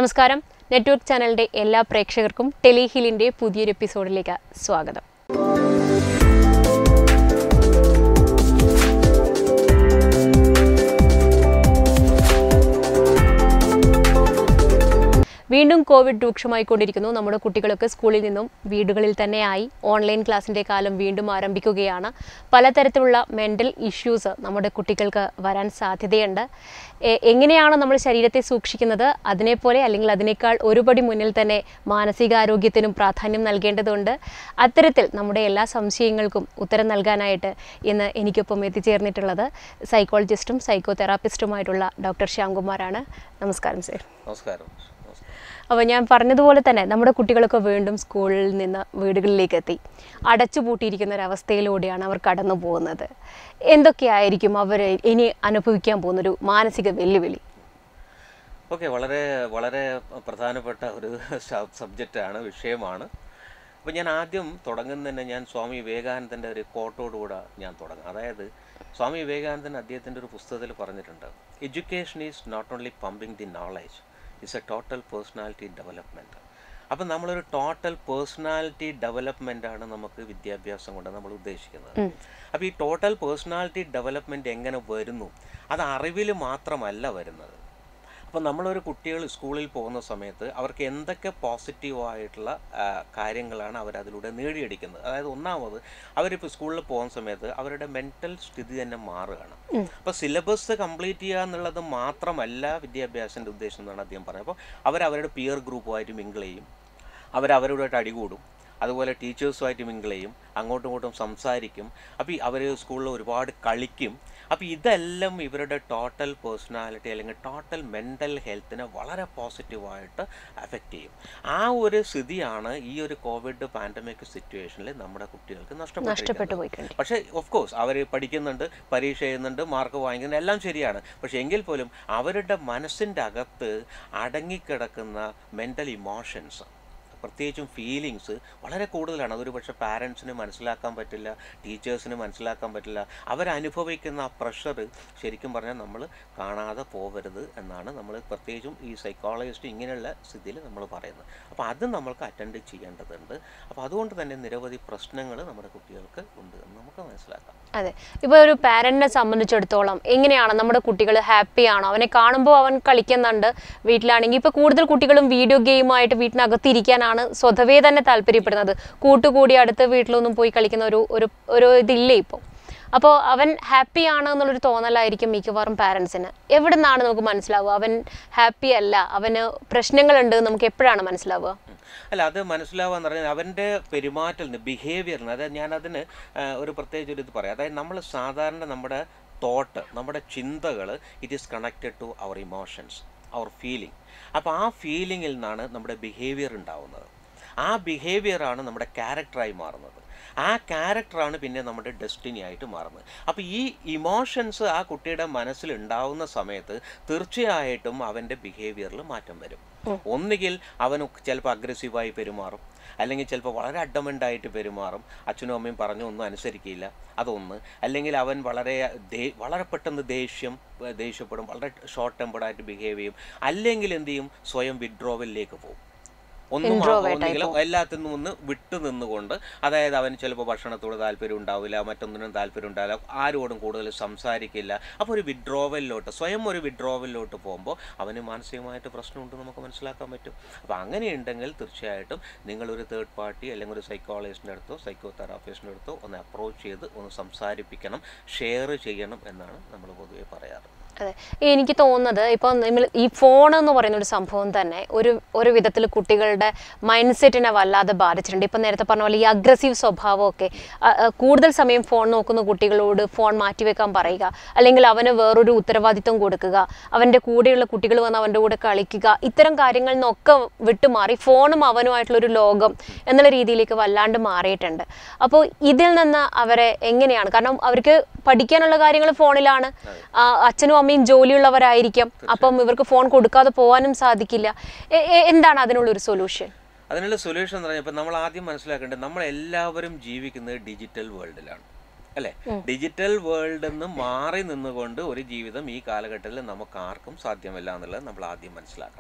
നമസ്കാരം നെറ്റ്വർക്ക് ചാനലിന്റെ എല്ലാ പ്രേക്ഷകർക്കും ടെലിഹിലിന്റെ പുതിയൊരു എപ്പിസോഡിലേക്ക് സ്വാഗതം വീണ്ടും കോവിഡ് രൂക്ഷമായിക്കൊണ്ടിരിക്കുന്നു നമ്മുടെ കുട്ടികളൊക്കെ സ്കൂളിൽ നിന്നും വീടുകളിൽ തന്നെയായി ഓൺലൈൻ ക്ലാസ്സിൻ്റെ കാലം വീണ്ടും ആരംഭിക്കുകയാണ് പലതരത്തിലുള്ള മെൻ്റൽ ഇഷ്യൂസ് നമ്മുടെ കുട്ടികൾക്ക് വരാൻ സാധ്യതയുണ്ട് എ- എങ്ങനെയാണ് നമ്മൾ ശരീരത്തെ സൂക്ഷിക്കുന്നത് അതിനെപ്പോലെ അല്ലെങ്കിൽ അതിനേക്കാൾ ഒരുപടി മുന്നിൽ തന്നെ മാനസികാരോഗ്യത്തിനും പ്രാധാന്യം നൽകേണ്ടതുണ്ട് അത്തരത്തിൽ നമ്മുടെ എല്ലാ സംശയങ്ങൾക്കും ഉത്തരം നൽകാനായിട്ട് ഇന്ന് എനിക്കൊപ്പം എത്തിച്ചേർന്നിട്ടുള്ളത് സൈക്കോളജിസ്റ്റും സൈക്കോ തെറാപ്പിസ്റ്റുമായിട്ടുള്ള ഡോക്ടർ ശ്യാംകുമാറാണ് നമസ്കാരം സർ നമസ്കാരം നമസ്കാരം അപ്പോൾ ഞാൻ പറഞ്ഞതുപോലെ തന്നെ നമ്മുടെ കുട്ടികളൊക്കെ വീണ്ടും സ്കൂളിൽ നിന്ന് വീടുകളിലേക്ക് എത്തി അടച്ചുപൂട്ടിയിരിക്കുന്ന ഒരവസ്ഥയിലൂടെയാണ് അവർ കടന്നു പോകുന്നത് എന്തൊക്കെയായിരിക്കും അവർ ഇനി അനുഭവിക്കാൻ പോകുന്നൊരു മാനസിക വെല്ലുവിളി ഓക്കെ വളരെ വളരെ പ്രധാനപ്പെട്ട ഒരു സബ്ജക്റ്റാണ് വിഷയമാണ് അപ്പോൾ ഞാൻ ആദ്യം തുടങ്ങുന്നതന്നെ ഞാൻ സ്വാമി വിവേകാനന്ദൻ്റെ ഒരു കോട്ടോടുകൂടെ ഞാൻ തുടങ്ങാം അതായത് സ്വാമി വിവേകാനന്ദൻ അദ്ദേഹത്തിൻ്റെ ഒരു പുസ്തകത്തിൽ പറഞ്ഞിട്ടുണ്ട് education is not only pumping the knowledge it's a total personality development അപ്പം നമ്മളൊരു ടോട്ടൽ പേഴ്സണാലിറ്റി ഡെവലപ്മെൻ്റ് ആണ് നമുക്ക് വിദ്യാഭ്യാസം കൊണ്ട് നമ്മൾ ഉദ്ദേശിക്കുന്നത് അപ്പോൾ ഈ ടോട്ടൽ പേഴ്സണാലിറ്റി ഡെവലപ്മെൻറ്റ് എങ്ങനെ വരുന്നു അത് അറിവിൽ മാത്രമല്ല വരുന്നത് അപ്പോൾ നമ്മളൊരു കുട്ടികൾ സ്കൂളിൽ പോകുന്ന സമയത്ത് അവർക്ക് എന്തൊക്കെ പോസിറ്റീവായിട്ടുള്ള കാര്യങ്ങളാണ് അവരതിലൂടെ നേടിയെടുക്കുന്നത് അതായത് ഒന്നാമത് അവരിപ്പോൾ സ്കൂളിൽ പോകുന്ന സമയത്ത് അവരുടെ മെൻറ്റൽ സ്ഥിതി തന്നെ മാറുകയാണ് അപ്പോൾ സിലബസ് കംപ്ലീറ്റ് ചെയ്യുക എന്നുള്ളത് മാത്രമല്ല വിദ്യാഭ്യാസത്തിൻ്റെ ഉദ്ദേശം എന്നാണ് അദ്ദേഹം പറഞ്ഞത് അപ്പോൾ അവർ അവരുടെ പിയർ ഗ്രൂപ്പുമായിട്ട് മിങ്കിൾ ചെയ്യും അവരവരുമായിട്ട് അടികൂടും അതുപോലെ ടീച്ചേഴ്സുമായിട്ട് മിങ്കിൾ ചെയ്യും അങ്ങോട്ടും ഇങ്ങോട്ടും സംസാരിക്കും അപ്പോൾ അവർ സ്കൂളിൽ ഒരുപാട് കളിക്കും അപ്പോൾ ഇതെല്ലാം ഇവരുടെ ടോട്ടൽ പേഴ്സണാലിറ്റി അല്ലെങ്കിൽ ടോട്ടൽ മെൻ്റൽ ഹെൽത്തിനെ വളരെ പോസിറ്റീവായിട്ട് അഫക്റ്റ് ചെയ്യും ആ ഒരു സ്ഥിതിയാണ് ഈ ഒരു കോവിഡ് പാൻഡമിക് സിറ്റുവേഷനിൽ നമ്മുടെ കുട്ടികൾക്ക് നഷ്ടപ്പെട്ടു നഷ്ടപ്പെട്ടിരിക്കുന്നത് പോയിട്ടുണ്ട് പക്ഷേ ഓഫ് കോഴ്സ് അവർ പഠിക്കുന്നുണ്ട് പരീക്ഷ എഴുതുന്നുണ്ട് മാർക്ക് വാങ്ങിക്കുന്നുണ്ട് എല്ലാം ശരിയാണ് പക്ഷേ എങ്കിൽ പോലും അവരുടെ മനസ്സിൻ്റെ അകത്ത് അടങ്ങിക്കിടക്കുന്ന മെൻ്റൽ ഇമോഷൻസ് പ്രത്യേകിച്ചും ഫീലിങ്സ് വളരെ കൂടുതലാണ് അതൊരു പക്ഷേ പാരൻസിന് മനസ്സിലാക്കാൻ പറ്റില്ല ടീച്ചേഴ്സിന് മനസ്സിലാക്കാൻ പറ്റില്ല അവരനുഭവിക്കുന്ന ആ പ്രഷർ ശരിക്കും പറഞ്ഞാൽ നമ്മൾ കാണാതെ പോകരുത് എന്നാണ് നമ്മൾ പ്രത്യേകിച്ചും ഈ സൈക്കോളജിസ്റ്റ് ഇങ്ങനെയുള്ള സ്ഥിതിയിൽ നമ്മൾ പറയുന്നത് അപ്പോൾ അത് നമ്മൾക്ക് അറ്റൻഡ് ചെയ്യേണ്ടതുണ്ട് അപ്പോൾ അതുകൊണ്ട് തന്നെ നിരവധി പ്രശ്നങ്ങൾ നമ്മുടെ കുട്ടികൾക്ക് ഉണ്ട് എന്ന് നമുക്ക് മനസ്സിലാക്കാം അതെ ഇപ്പോൾ ഒരു പാരന്റിനെ സംബന്ധിച്ചിടത്തോളം എങ്ങനെയാണ് നമ്മുടെ കുട്ടികൾ ഹാപ്പി ആണോ അവനെ കാണുമ്പോൾ അവൻ കളിക്കുന്നുണ്ട് വീട്ടിലാണെങ്കിൽ ഇപ്പോൾ കൂടുതൽ കുട്ടികളും വീഡിയോ ഗെയിമായിട്ട് വീട്ടിനകത്തിരിക്കാനാണ് സ്വതവേ തന്നെ താല്പര്യപ്പെടുന്നത് കൂട്ടുകൂടി അടുത്ത വീട്ടിലൊന്നും പോയി കളിക്കുന്ന ഒരു ഒരു ഒരു ഇതില്ലേ ഇപ്പോൾ അപ്പോൾ അവൻ ഹാപ്പി ആണ് എന്നുള്ളൊരു തോന്നലായിരിക്കും മിക്കവാറും പാരൻസിന് എവിടെ നിന്നാണ് നമുക്ക് മനസ്സിലാവുക അവൻ ഹാപ്പി അല്ല അവന് പ്രശ്നങ്ങളുണ്ട് എന്ന് നമുക്ക് എപ്പോഴാണ് മനസ്സിലാവുക ഉം. അല്ല അത് മനസ്സിലാവാന്ന് പറഞ്ഞാൽ അവൻ്റെ പെരുമാറ്റലിന് ബിഹേവിയറിന് അതായത് ഞാനതിന് ആ, ഒരു പ്രത്യേകിച്ച് ഒരു ഇത് പറയാം അതായത് നമ്മൾ സാധാരണ നമ്മുടെ തോട്ട് നമ്മുടെ ചിന്തകൾ it is connected to our emotions our feeling അപ്പോൾ ആ ഫീലിങ്ങിൽ നിന്നാണ് നമ്മുടെ ബിഹേവിയർ ഉണ്ടാവുന്നത് ആ ബിഹേവിയറാണ് നമ്മുടെ ക്യാരക്ടറായി മാറുന്നത് ആ ക്യാരക്ടറാണ് പിന്നെ നമ്മുടെ ഡെസ്റ്റിനി ആയിട്ട് മാറുന്നത് അപ്പോൾ ഈ ഇമോഷൻസ് ആ കുട്ടിയുടെ മനസ്സിൽ ഉണ്ടാവുന്ന സമയത്ത് തീർച്ചയായിട്ടും അവൻ്റെ ബിഹേവിയറിൽ മാറ്റം വരും ഒന്നുകിൽ അവൻ ചിലപ്പോൾ അഗ്രസീവായി പെരുമാറും അല്ലെങ്കിൽ ചിലപ്പോൾ വളരെ അഡമൻ്റായിട്ട് പെരുമാറും അച്ഛനും അമ്മയും പറഞ്ഞു ഒന്നും അനുസരിക്കില്ല അതൊന്ന് അല്ലെങ്കിൽ അവൻ വളരെ ദേ- വളരെ പെട്ടെന്ന് ദേഷ്യം ഏർ ദേഷ്യപ്പെടും വളരെ ഷോർട്ട് ടെമ്പേർഡായിട്ട് ബിഹേവ് ചെയ്യും അല്ലെങ്കിൽ എന്ത് ചെയ്യും സ്വയം വിഡ്രോവലിലേക്ക് പോകും ഒന്നും ആ- Introvert ആയി ഒന്നുകിലും എല്ലാത്തിൽ നിന്നും ഒന്ന് വിട്ടു നിന്നുകൊണ്ട് അതായത് അവന് ചിലപ്പോൾ ഭക്ഷണത്തോട് താല്പര്യം ഉണ്ടാവില്ല മറ്റൊന്നിനും താല്പര്യം ഉണ്ടാവില്ല ആരോടും കൂടുതൽ സംസാരിക്കില്ല അപ്പോൾ ഒരു വിഡ്രോവലിലോട്ട് സ്വയം ഒരു വിഡ്രോവലിലോട്ട് പോകുമ്പോൾ അവന് മാനസികമായിട്ട് പ്രശ്നമുണ്ട് നമുക്ക് മനസ്സിലാക്കാൻ പറ്റും അപ്പോൾ അങ്ങനെയുണ്ടെങ്കിൽ തീർച്ചയായിട്ടും നിങ്ങളൊരു തേർഡ് പാർട്ടി അല്ലെങ്കിൽ ഒരു സൈക്കോളജിസ്റ്റിൻ്റെ അടുത്തോ സൈക്കോ തെറാപ്പിസ്റ്റിൻ്റെ അടുത്തോ ഒന്ന് അപ്രോച്ച് ചെയ്ത് ഒന്ന് സംസാരിപ്പിക്കണം ഷെയർ ചെയ്യണം എന്നാണ് നമ്മൾ പൊതുവെ പറയാറ് അതെ എനിക്ക് തോന്നുന്നത് ഇപ്പോൾ നമ്മൾ ഈ ഫോൺ എന്ന് പറയുന്ന ഒരു സംഭവം തന്നെ ഒരു ഒരു വിധത്തിൽ കുട്ടികളുടെ മൈൻഡ് സെറ്റിനെ വല്ലാതെ ബാധിച്ചിട്ടുണ്ട് ഇപ്പം നേരത്തെ പറഞ്ഞ പോലെ ഈ അഗ്രസീവ് സ്വഭാവമൊക്കെ ആ, ആ, കൂടുതൽ സമയം ഫോൺ നോക്കുന്ന കുട്ടികളോട് ഫോൺ മാറ്റിവെക്കാൻ പറയുക അല്ലെങ്കിൽ അവന് വേറൊരു ഉത്തരവാദിത്വം കൊടുക്കുക അവൻ്റെ കൂടെയുള്ള കുട്ടികൾ വന്ന് അവൻ്റെ കൂടെ കളിക്കുക ഇത്തരം കാര്യങ്ങളിൽ നിന്നൊക്കെ വിട്ടുമാറി ഫോണും അവനുമായിട്ടുള്ള ഒരു ലോകം എന്നുള്ള രീതിയിലേക്ക് വല്ലാണ്ട് മാറിയിട്ടുണ്ട് അപ്പോൾ ഇതിൽ നിന്ന് അവരെ എങ്ങനെയാണ് കാരണം അവർക്ക് പഠിക്കാനുള്ള കാര്യങ്ങൾ ഫോണിലാണ് ആ, അച്ഛനും അമ്മയും ജോലിയുള്ളവരായിരിക്കാം അപ്പം ഇവർക്ക് ഫോൺ കൊടുക്കാതെ പോകാനും സാധിക്കില്ല എ- എ- എന്താണ് അതിനുള്ളൊരു സൊല്യൂഷൻ അതിനുള്ള സൊല്യൂഷൻ എന്ന് പറഞ്ഞാൽ ഇപ്പം നമ്മൾ ആദ്യം മനസ്സിലാക്കേണ്ടത് നമ്മൾ എല്ലാവരും ജീവിക്കുന്നത് ഡിജിറ്റൽ വേൾഡിലാണ് അല്ലേ ഡിജിറ്റൽ വേൾഡിൽ നിന്ന് മാറി നിന്നുകൊണ്ട് ഒരു ജീവിതം ഈ കാലഘട്ടത്തിൽ നമുക്ക് ആർക്കും സാധ്യമല്ല എന്നുള്ളത് നമ്മൾ ആദ്യം മനസ്സിലാക്കണം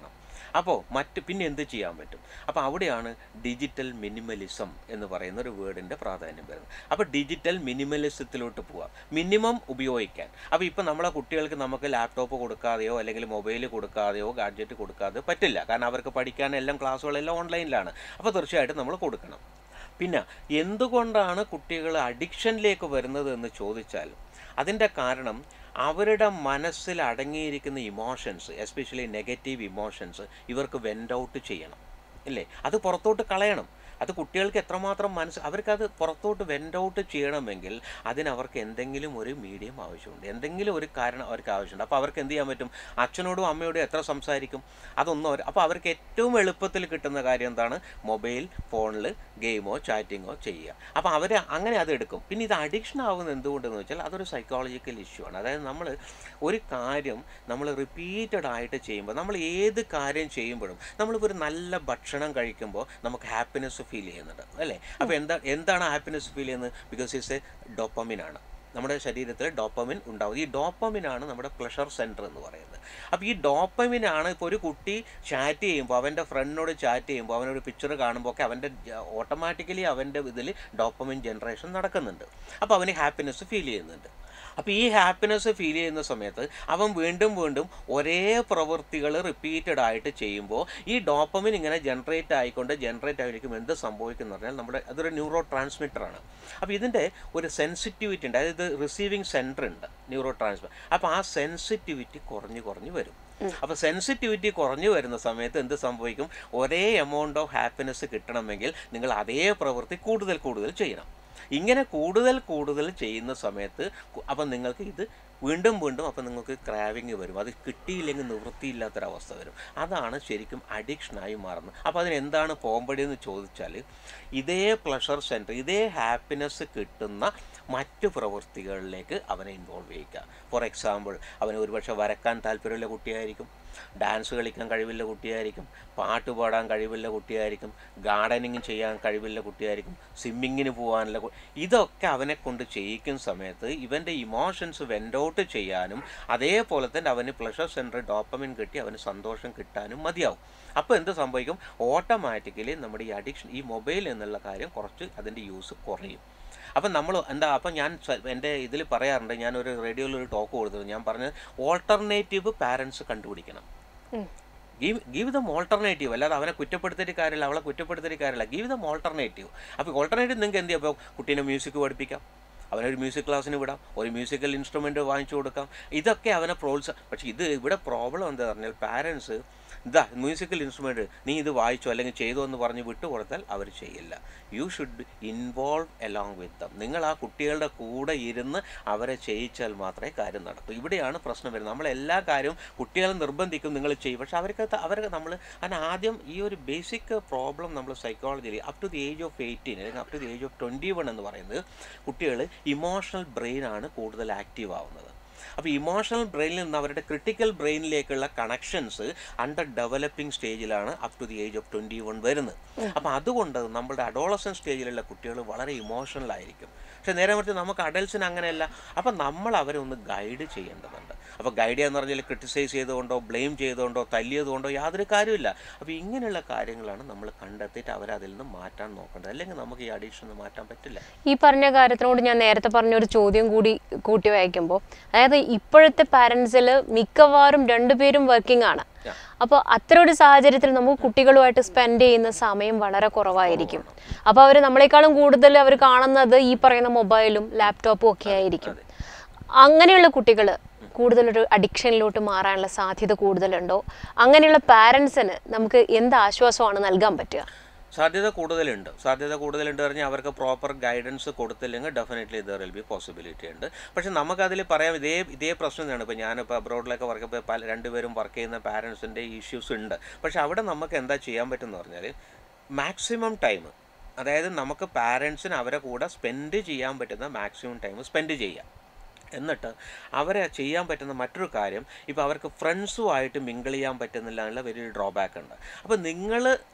അപ്പോൾ മറ്റ് പിന്നെ എന്ത് ചെയ്യാൻ പറ്റും അപ്പോൾ അവിടെയാണ് ഡിജിറ്റൽ മിനിമലിസം എന്ന് പറയുന്ന ഒരു വേർഡിൻ്റെ പ്രാധാന്യം വരുന്നത് അപ്പോൾ ഡിജിറ്റൽ മിനിമലിസത്തിലോട്ട് പോവാം മിനിമം ഉപയോഗിക്കാൻ അപ്പോൾ ഇപ്പോൾ നമ്മളെ കുട്ടികൾക്ക് നമുക്ക് ലാപ്ടോപ്പ് കൊടുക്കാതെയോ അല്ലെങ്കിൽ മൊബൈൽ കൊടുക്കാതെയോ ഗാഡ്ജറ്റ് കൊടുക്കാതെയോ പറ്റില്ല കാരണം അവർക്ക് പഠിക്കാൻ എല്ലാം ക്ലാസ്സുകളെല്ലാം ഓൺലൈനിലാണ് അപ്പോൾ തീർച്ചയായിട്ടും നമ്മൾ കൊടുക്കണം പിന്നെ എന്തുകൊണ്ടാണ് കുട്ടികൾ അഡിക്ഷനിലേക്ക് വരുന്നത് എന്ന് ചോദിച്ചാൽ അതിൻ്റെ കാരണം അവരുടെ മനസ്സിൽ അടങ്ങിയിരിക്കുന്ന ഇമോഷൻസ് എസ്പെഷ്യലി നെഗറ്റീവ് ഇമോഷൻസ് ഇവർക്ക് വെൻഡ് ഔട്ട് ചെയ്യണം ഇല്ലേ അത് പുറത്തോട്ട് കളയണം അത് കുട്ടികൾക്ക് എത്രമാത്രം മനസ്സ് അവർക്കത് പുറത്തോട്ട് വെൻഡ് ഔട്ട് ചെയ്യണമെങ്കിൽ അതിന് അവർക്ക് എന്തെങ്കിലും ഒരു മീഡിയം ആവശ്യമുണ്ട് എന്തെങ്കിലും ഒരു കാരണം അവർക്ക് ആവശ്യമുണ്ട് അപ്പോൾ അവർക്ക് എന്ത് ചെയ്യാൻ പറ്റും അച്ഛനോടും അമ്മയോടും എത്ര സംസാരിക്കും അതൊന്നും അവർ അപ്പോൾ അവർക്ക് ഏറ്റവും എളുപ്പത്തിൽ കിട്ടുന്ന കാര്യം എന്താണ് മൊബൈൽ ഫോണിൽ ഗെയിമോ ചാറ്റിങ്ങോ ചെയ്യുക അപ്പോൾ അവർ അങ്ങനെ അത് എടുക്കും പിന്നെ ഇത് അഡിക്ഷൻ ആവുന്നത് എന്തുകൊണ്ടെന്ന് വെച്ചാൽ അതൊരു സൈക്കോളജിക്കൽ ഇഷ്യൂ ആണ് അതായത് നമ്മൾ ഒരു കാര്യം നമ്മൾ റിപ്പീറ്റഡ് ആയിട്ട് ചെയ്യുമ്പോൾ നമ്മൾ ഏത് കാര്യം ചെയ്യുമ്പോഴും നമ്മളിപ്പോൾ ഒരു നല്ല ഭക്ഷണം കഴിക്കുമ്പോൾ നമുക്ക് ഹാപ്പിനെസ് ഫീൽ ചെയ്യുന്നുണ്ട് അല്ലേ അപ്പോൾ എന്താ എന്താണ് ഹാപ്പിനെസ് ഫീൽ ചെയ്യുന്നത് ബിക്കോസ് ഇറ്റ്സ് എ ഡോപ്പമിൻ ആണ് നമ്മുടെ ശരീരത്തിൽ ഡോപ്പമിൻ ഉണ്ടാവും ഈ ഡോപ്പമിനാണ് നമ്മുടെ പ്ലഷർ സെൻറ്റർ എന്ന് പറയുന്നത് അപ്പോൾ ഈ ഡോപ്പമിനാണ് ഇപ്പോൾ ഒരു കുട്ടി ചാറ്റ് ചെയ്യുമ്പോൾ അവൻ്റെ ഫ്രണ്ടിനോട് ചാറ്റ് ചെയ്യുമ്പോൾ അവനൊരു പിക്ചർ കാണുമ്പോൾ ഒക്കെ അവൻ്റെ ഓട്ടോമാറ്റിക്കലി അവൻ്റെ ഇതിൽ ഡോപ്പമിൻ ജനറേഷൻ നടക്കുന്നുണ്ട് അപ്പോൾ അവന് ഹാപ്പിനെസ് ഫീൽ ചെയ്യുന്നുണ്ട് അപ്പോൾ ഈ ഹാപ്പിനെസ് ഫീൽ ചെയ്യുന്ന സമയത്ത് അവൻ വീണ്ടും വീണ്ടും ഒരേ പ്രവൃത്തികൾ റിപ്പീറ്റഡ് ആയിട്ട് ചെയ്യുമ്പോൾ ഈ ഡോപ്പമിൻ ഇങ്ങനെ ജനറേറ്റ് ആയിക്കൊണ്ട് ജനറേറ്റ് ആയിരിക്കും എന്ത് സംഭവിക്കുന്നു പറഞ്ഞാൽ നമ്മുടെ അതൊരു ന്യൂറോ ട്രാൻസ്മിറ്ററാണ് അപ്പോൾ ഇതിൻ്റെ ഒരു സെൻസിറ്റിവിറ്റി ഉണ്ട് അതായത് റിസീവിങ് സെൻറ്റർ ഉണ്ട് ന്യൂറോ ട്രാൻസ്മിറ്റർ അപ്പോൾ ആ സെൻസിറ്റിവിറ്റി കുറഞ്ഞു കുറഞ്ഞു വരും അപ്പോൾ സെൻസിറ്റിവിറ്റി കുറഞ്ഞു വരുന്ന സമയത്ത് എന്ത് സംഭവിക്കും ഒരേ എമൗണ്ട് ഓഫ് ഹാപ്പിനെസ് കിട്ടണമെങ്കിൽ നിങ്ങൾ അതേ പ്രവൃത്തി കൂടുതൽ കൂടുതൽ ചെയ്യണം ഇങ്ങനെ കൂടുതൽ കൂടുതൽ ചെയ്യുന്ന സമയത്ത് കു- അപ്പം നിങ്ങൾക്ക് ഇത് വീണ്ടും വീണ്ടും അപ്പം നിങ്ങൾക്ക് ക്രാവിങ് വരും അത് കിട്ടിയില്ലെങ്കിൽ നിവൃത്തിയില്ലാത്തൊരവസ്ഥ വരും അതാണ് ശരിക്കും അഡിക്ഷനായി മാറുന്നത് അപ്പോൾ അതിന് എന്താണ് പോംപടി എന്ന് ചോദിച്ചാൽ ഇതേ പ്ലഷർ സെൻറ്റർ ഇതേ ഹാപ്പിനെസ് കിട്ടുന്ന മറ്റു പ്രവൃത്തികളിലേക്ക് അവനെ ഇൻവോൾവ് ചെയ്യിക്കുക ഫോർ എക്സാമ്പിൾ അവന് ഒരുപക്ഷെ വരക്കാൻ താല്പര്യമുള്ള കുട്ടിയായിരിക്കും ഡാൻസ് കളിക്കാൻ കഴിവില്ല കുട്ടിയായിരിക്കും പാട്ട് പാടാൻ കഴിവില്ല കുട്ടിയായിരിക്കും ഗാർഡനിങ് ചെയ്യാൻ കഴിവില്ല കുട്ടിയായിരിക്കും സ്വിമ്മിങ്ങിന് പോകാനുള്ള കു- ഇതൊക്കെ അവനെ കൊണ്ട് ചെയ്യിക്കുന്ന സമയത്ത് ഇവൻ്റെ ഇമോഷൻസ് വെൻഡ് ഔട്ട് ചെയ്യാനും അതേപോലെ തന്നെ അവന് പ്ലഷർ സെൻറ്റർ ഡോപ്പമിൻ കിട്ടി അവന് സന്തോഷം കിട്ടാനും മതിയാവും അപ്പോൾ എന്ത് സംഭവിക്കും ഓട്ടോമാറ്റിക്കലി നമ്മുടെ ഈ അഡിക്ഷൻ ഈ മൊബൈൽ എന്നുള്ള കാര്യം കുറച്ച് അതിൻ്റെ യൂസ് കുറയും അപ്പം നമ്മൾ എന്താ അപ്പം ഞാൻ സ്വ- എൻ്റെ ഇതിൽ പറയാറുണ്ട് ഞാനൊരു റേഡിയോയിൽ ഒരു ടോക്ക് കൊടുത്തത് ഞാൻ പറഞ്ഞത് ഓൾട്ടർനേറ്റീവ് പാരൻസ് കണ്ടുപിടിക്കണം ഉം. ഗീവ് ഗീവ് ദം ഓൾട്ടർനേറ്റീവ് അല്ലാതെ അവനെ കുറ്റപ്പെടുത്തിയിട്ട് കാര്യമില്ല അവളെ കുറ്റപ്പെടുത്തിയിട്ട് കാര്യമില്ല ഗീവ് ദം ഓൾട്ടർനേറ്റീവ് അപ്പോൾ ഓൾട്ടർനേറ്റീവ് നിങ്ങൾക്ക് എന്ത് ചെയ്യാം അപ്പോൾ കുട്ടീനെ മ്യൂസിക് പഠിപ്പിക്കാം അവനൊരു മ്യൂസിക് ക്ലാസ്സിന് വിടാം ഒരു മ്യൂസിക്കൽ ഇൻസ്ട്രുമെൻ്റ് വാങ്ങിച്ചു കൊടുക്കാം ഇതൊക്കെ അവനെ പ്രോത്സാഹ പക്ഷേ ഇത് ഇവിടെ പ്രോബ്ലം എന്താ പറഞ്ഞാൽ പാരൻസ് ഇതാ മ്യൂസിക്കൽ ഇൻസ്ട്രുമെൻറ്റ് നീ ഇത് വായിച്ചോ അല്ലെങ്കിൽ ചെയ്തോ എന്ന് പറഞ്ഞ് വിട്ടുകൊടുത്താൽ അവർ ചെയ്യില്ല you should involve along with them നിങ്ങൾ ആ കുട്ടികളുടെ കൂടെ ഇരുന്ന് അവരെ ചെയ്യിച്ചാൽ മാത്രമേ കാര്യം നടക്കൂ ഇവിടെയാണ് പ്രശ്നം വരുന്നത് നമ്മൾ എല്ലാ കാര്യവും കുട്ടികളെ നിർബന്ധിക്കും നിങ്ങൾ ചെയ്യും പക്ഷെ അവർക്ക് അവർക്ക് നമ്മൾ അതിന് ആദ്യം ഈ ഒരു ബേസിക് പ്രോബ്ലം നമ്മൾ സൈക്കോളജിയിൽ up to the age of eighteen അല്ലെങ്കിൽ up to the age of twenty one എന്ന് പറയുന്നത് കുട്ടികൾ ഇമോഷണൽ ബ്രെയിനാണ് കൂടുതൽ ആക്റ്റീവ് ആവുന്നത് അപ്പോൾ ഇമോഷണൽ ബ്രെയിനിൽ നിന്ന് അവരുടെ ക്രിട്ടിക്കൽ ബ്രെയിനിലേക്കുള്ള കണക്ഷൻസ് അണ്ടർ ഡെവലപ്പിംഗ് സ്റ്റേജിലാണ് up to the age of twenty one വരുന്നത് അപ്പോൾ അതുകൊണ്ട് നമ്മുടെ അഡോളസൻ സ്റ്റേജിലുള്ള കുട്ടികൾ വളരെ ഇമോഷണൽ ആയിരിക്കും പക്ഷെ നേരെ മറിച്ച് നമുക്ക് അഡൽസിന് അങ്ങനെയല്ല അപ്പം നമ്മൾ അവരെ ഒന്ന് ഗൈഡ് ചെയ്യേണ്ടതുണ്ട് അപ്പോൾ ഗൈഡ് ചെയ്യാന്ന് പറഞ്ഞാൽ ക്രിട്ടിസൈസ് ചെയ്തുകൊണ്ടോ ബ്ലെയിം ചെയ്തുകൊണ്ടോ തല്ലിയതുകൊണ്ടോ യാതൊരു കാര്യമില്ല അപ്പോൾ ഇങ്ങനെയുള്ള കാര്യങ്ങളാണ് നമ്മൾ കണ്ടെത്തിയിട്ട് അവരെ അതിൽ നിന്ന് മാറ്റാൻ നോക്കേണ്ടത് അല്ലെങ്കിൽ നമുക്ക് ഈ അഡീഷൻ മാറ്റാൻ പറ്റില്ല ഈ പറഞ്ഞ കാര്യത്തിനോട് ഞാൻ നേരത്തെ പറഞ്ഞ ഒരു ചോദ്യം കൂടി കൂട്ടി വായിക്കുമ്പോൾ അതായത് ഇപ്പോഴത്തെ പാരൻസിൽ മിക്കവാറും രണ്ടുപേരും വർക്കിംഗ് ആണ് Yeah. അപ്പോൾ അത്തരം ഒരു സാഹചര്യത്തിൽ നമുക്ക് കുട്ടികളുമായിട്ട് സ്പെൻഡ് ചെയ്യുന്ന സമയം വളരെ കുറവായിരിക്കും അപ്പോൾ അവർ നമ്മളെക്കാളും കൂടുതൽ അവർ കാണുന്നത് ഈ പറയുന്ന മൊബൈലും ലാപ്ടോപ്പും ഒക്കെ ആയിരിക്കും അതെ. അങ്ങനെയുള്ള കുട്ടികൾ കൂടുതലൊരു അഡിക്ഷനിലോട്ട് മാറാനുള്ള സാധ്യത കൂടുതലുണ്ടോ അങ്ങനെയുള്ള പാരൻസിന് നമുക്ക് എന്ത് ആശ്വാസമാണ് നൽകാൻ പറ്റുക സാധ്യത കൂടുതലുണ്ട് സാധ്യത കൂടുതലുണ്ട് പറഞ്ഞാൽ അവർക്ക് പ്രോപ്പർ ഗൈഡൻസ് കൊടുത്തില്ലെങ്കിൽ definitely there will be possibility ഉണ്ട് പക്ഷെ നമുക്കതിൽ പറയാം ഇതേ ഇതേ പ്രശ്നം തന്നെയാണ് ഇപ്പോൾ ഞാനിപ്പോൾ അബ്രോഡിലൊക്കെ വർക്ക് ഇപ്പോൾ പല രണ്ടുപേരും വർക്ക് ചെയ്യുന്ന പാരൻസിൻ്റെ ഇഷ്യൂസ് ഉണ്ട് പക്ഷെ അവിടെ നമുക്ക് എന്താ ചെയ്യാൻ പറ്റുമെന്ന് പറഞ്ഞാൽ മാക്സിമം ടൈം അതായത് നമുക്ക് പാരൻസിന് അവരെ കൂടെ സ്പെൻഡ് ചെയ്യാൻ പറ്റുന്ന മാക്സിമം ടൈം സ്പെൻഡ് ചെയ്യാം എന്നിട്ട് അവരെ ചെയ്യാൻ പറ്റുന്ന മറ്റൊരു കാര്യം ഇപ്പോൾ അവർക്ക് ഫ്രണ്ട്സുമായിട്ട് മിങ്കിൾ ചെയ്യാൻ പറ്റുന്നില്ല എന്നുള്ള വലിയൊരു ഡ്രോബാക്ക് ഉണ്ട് അപ്പോൾ നിങ്ങൾ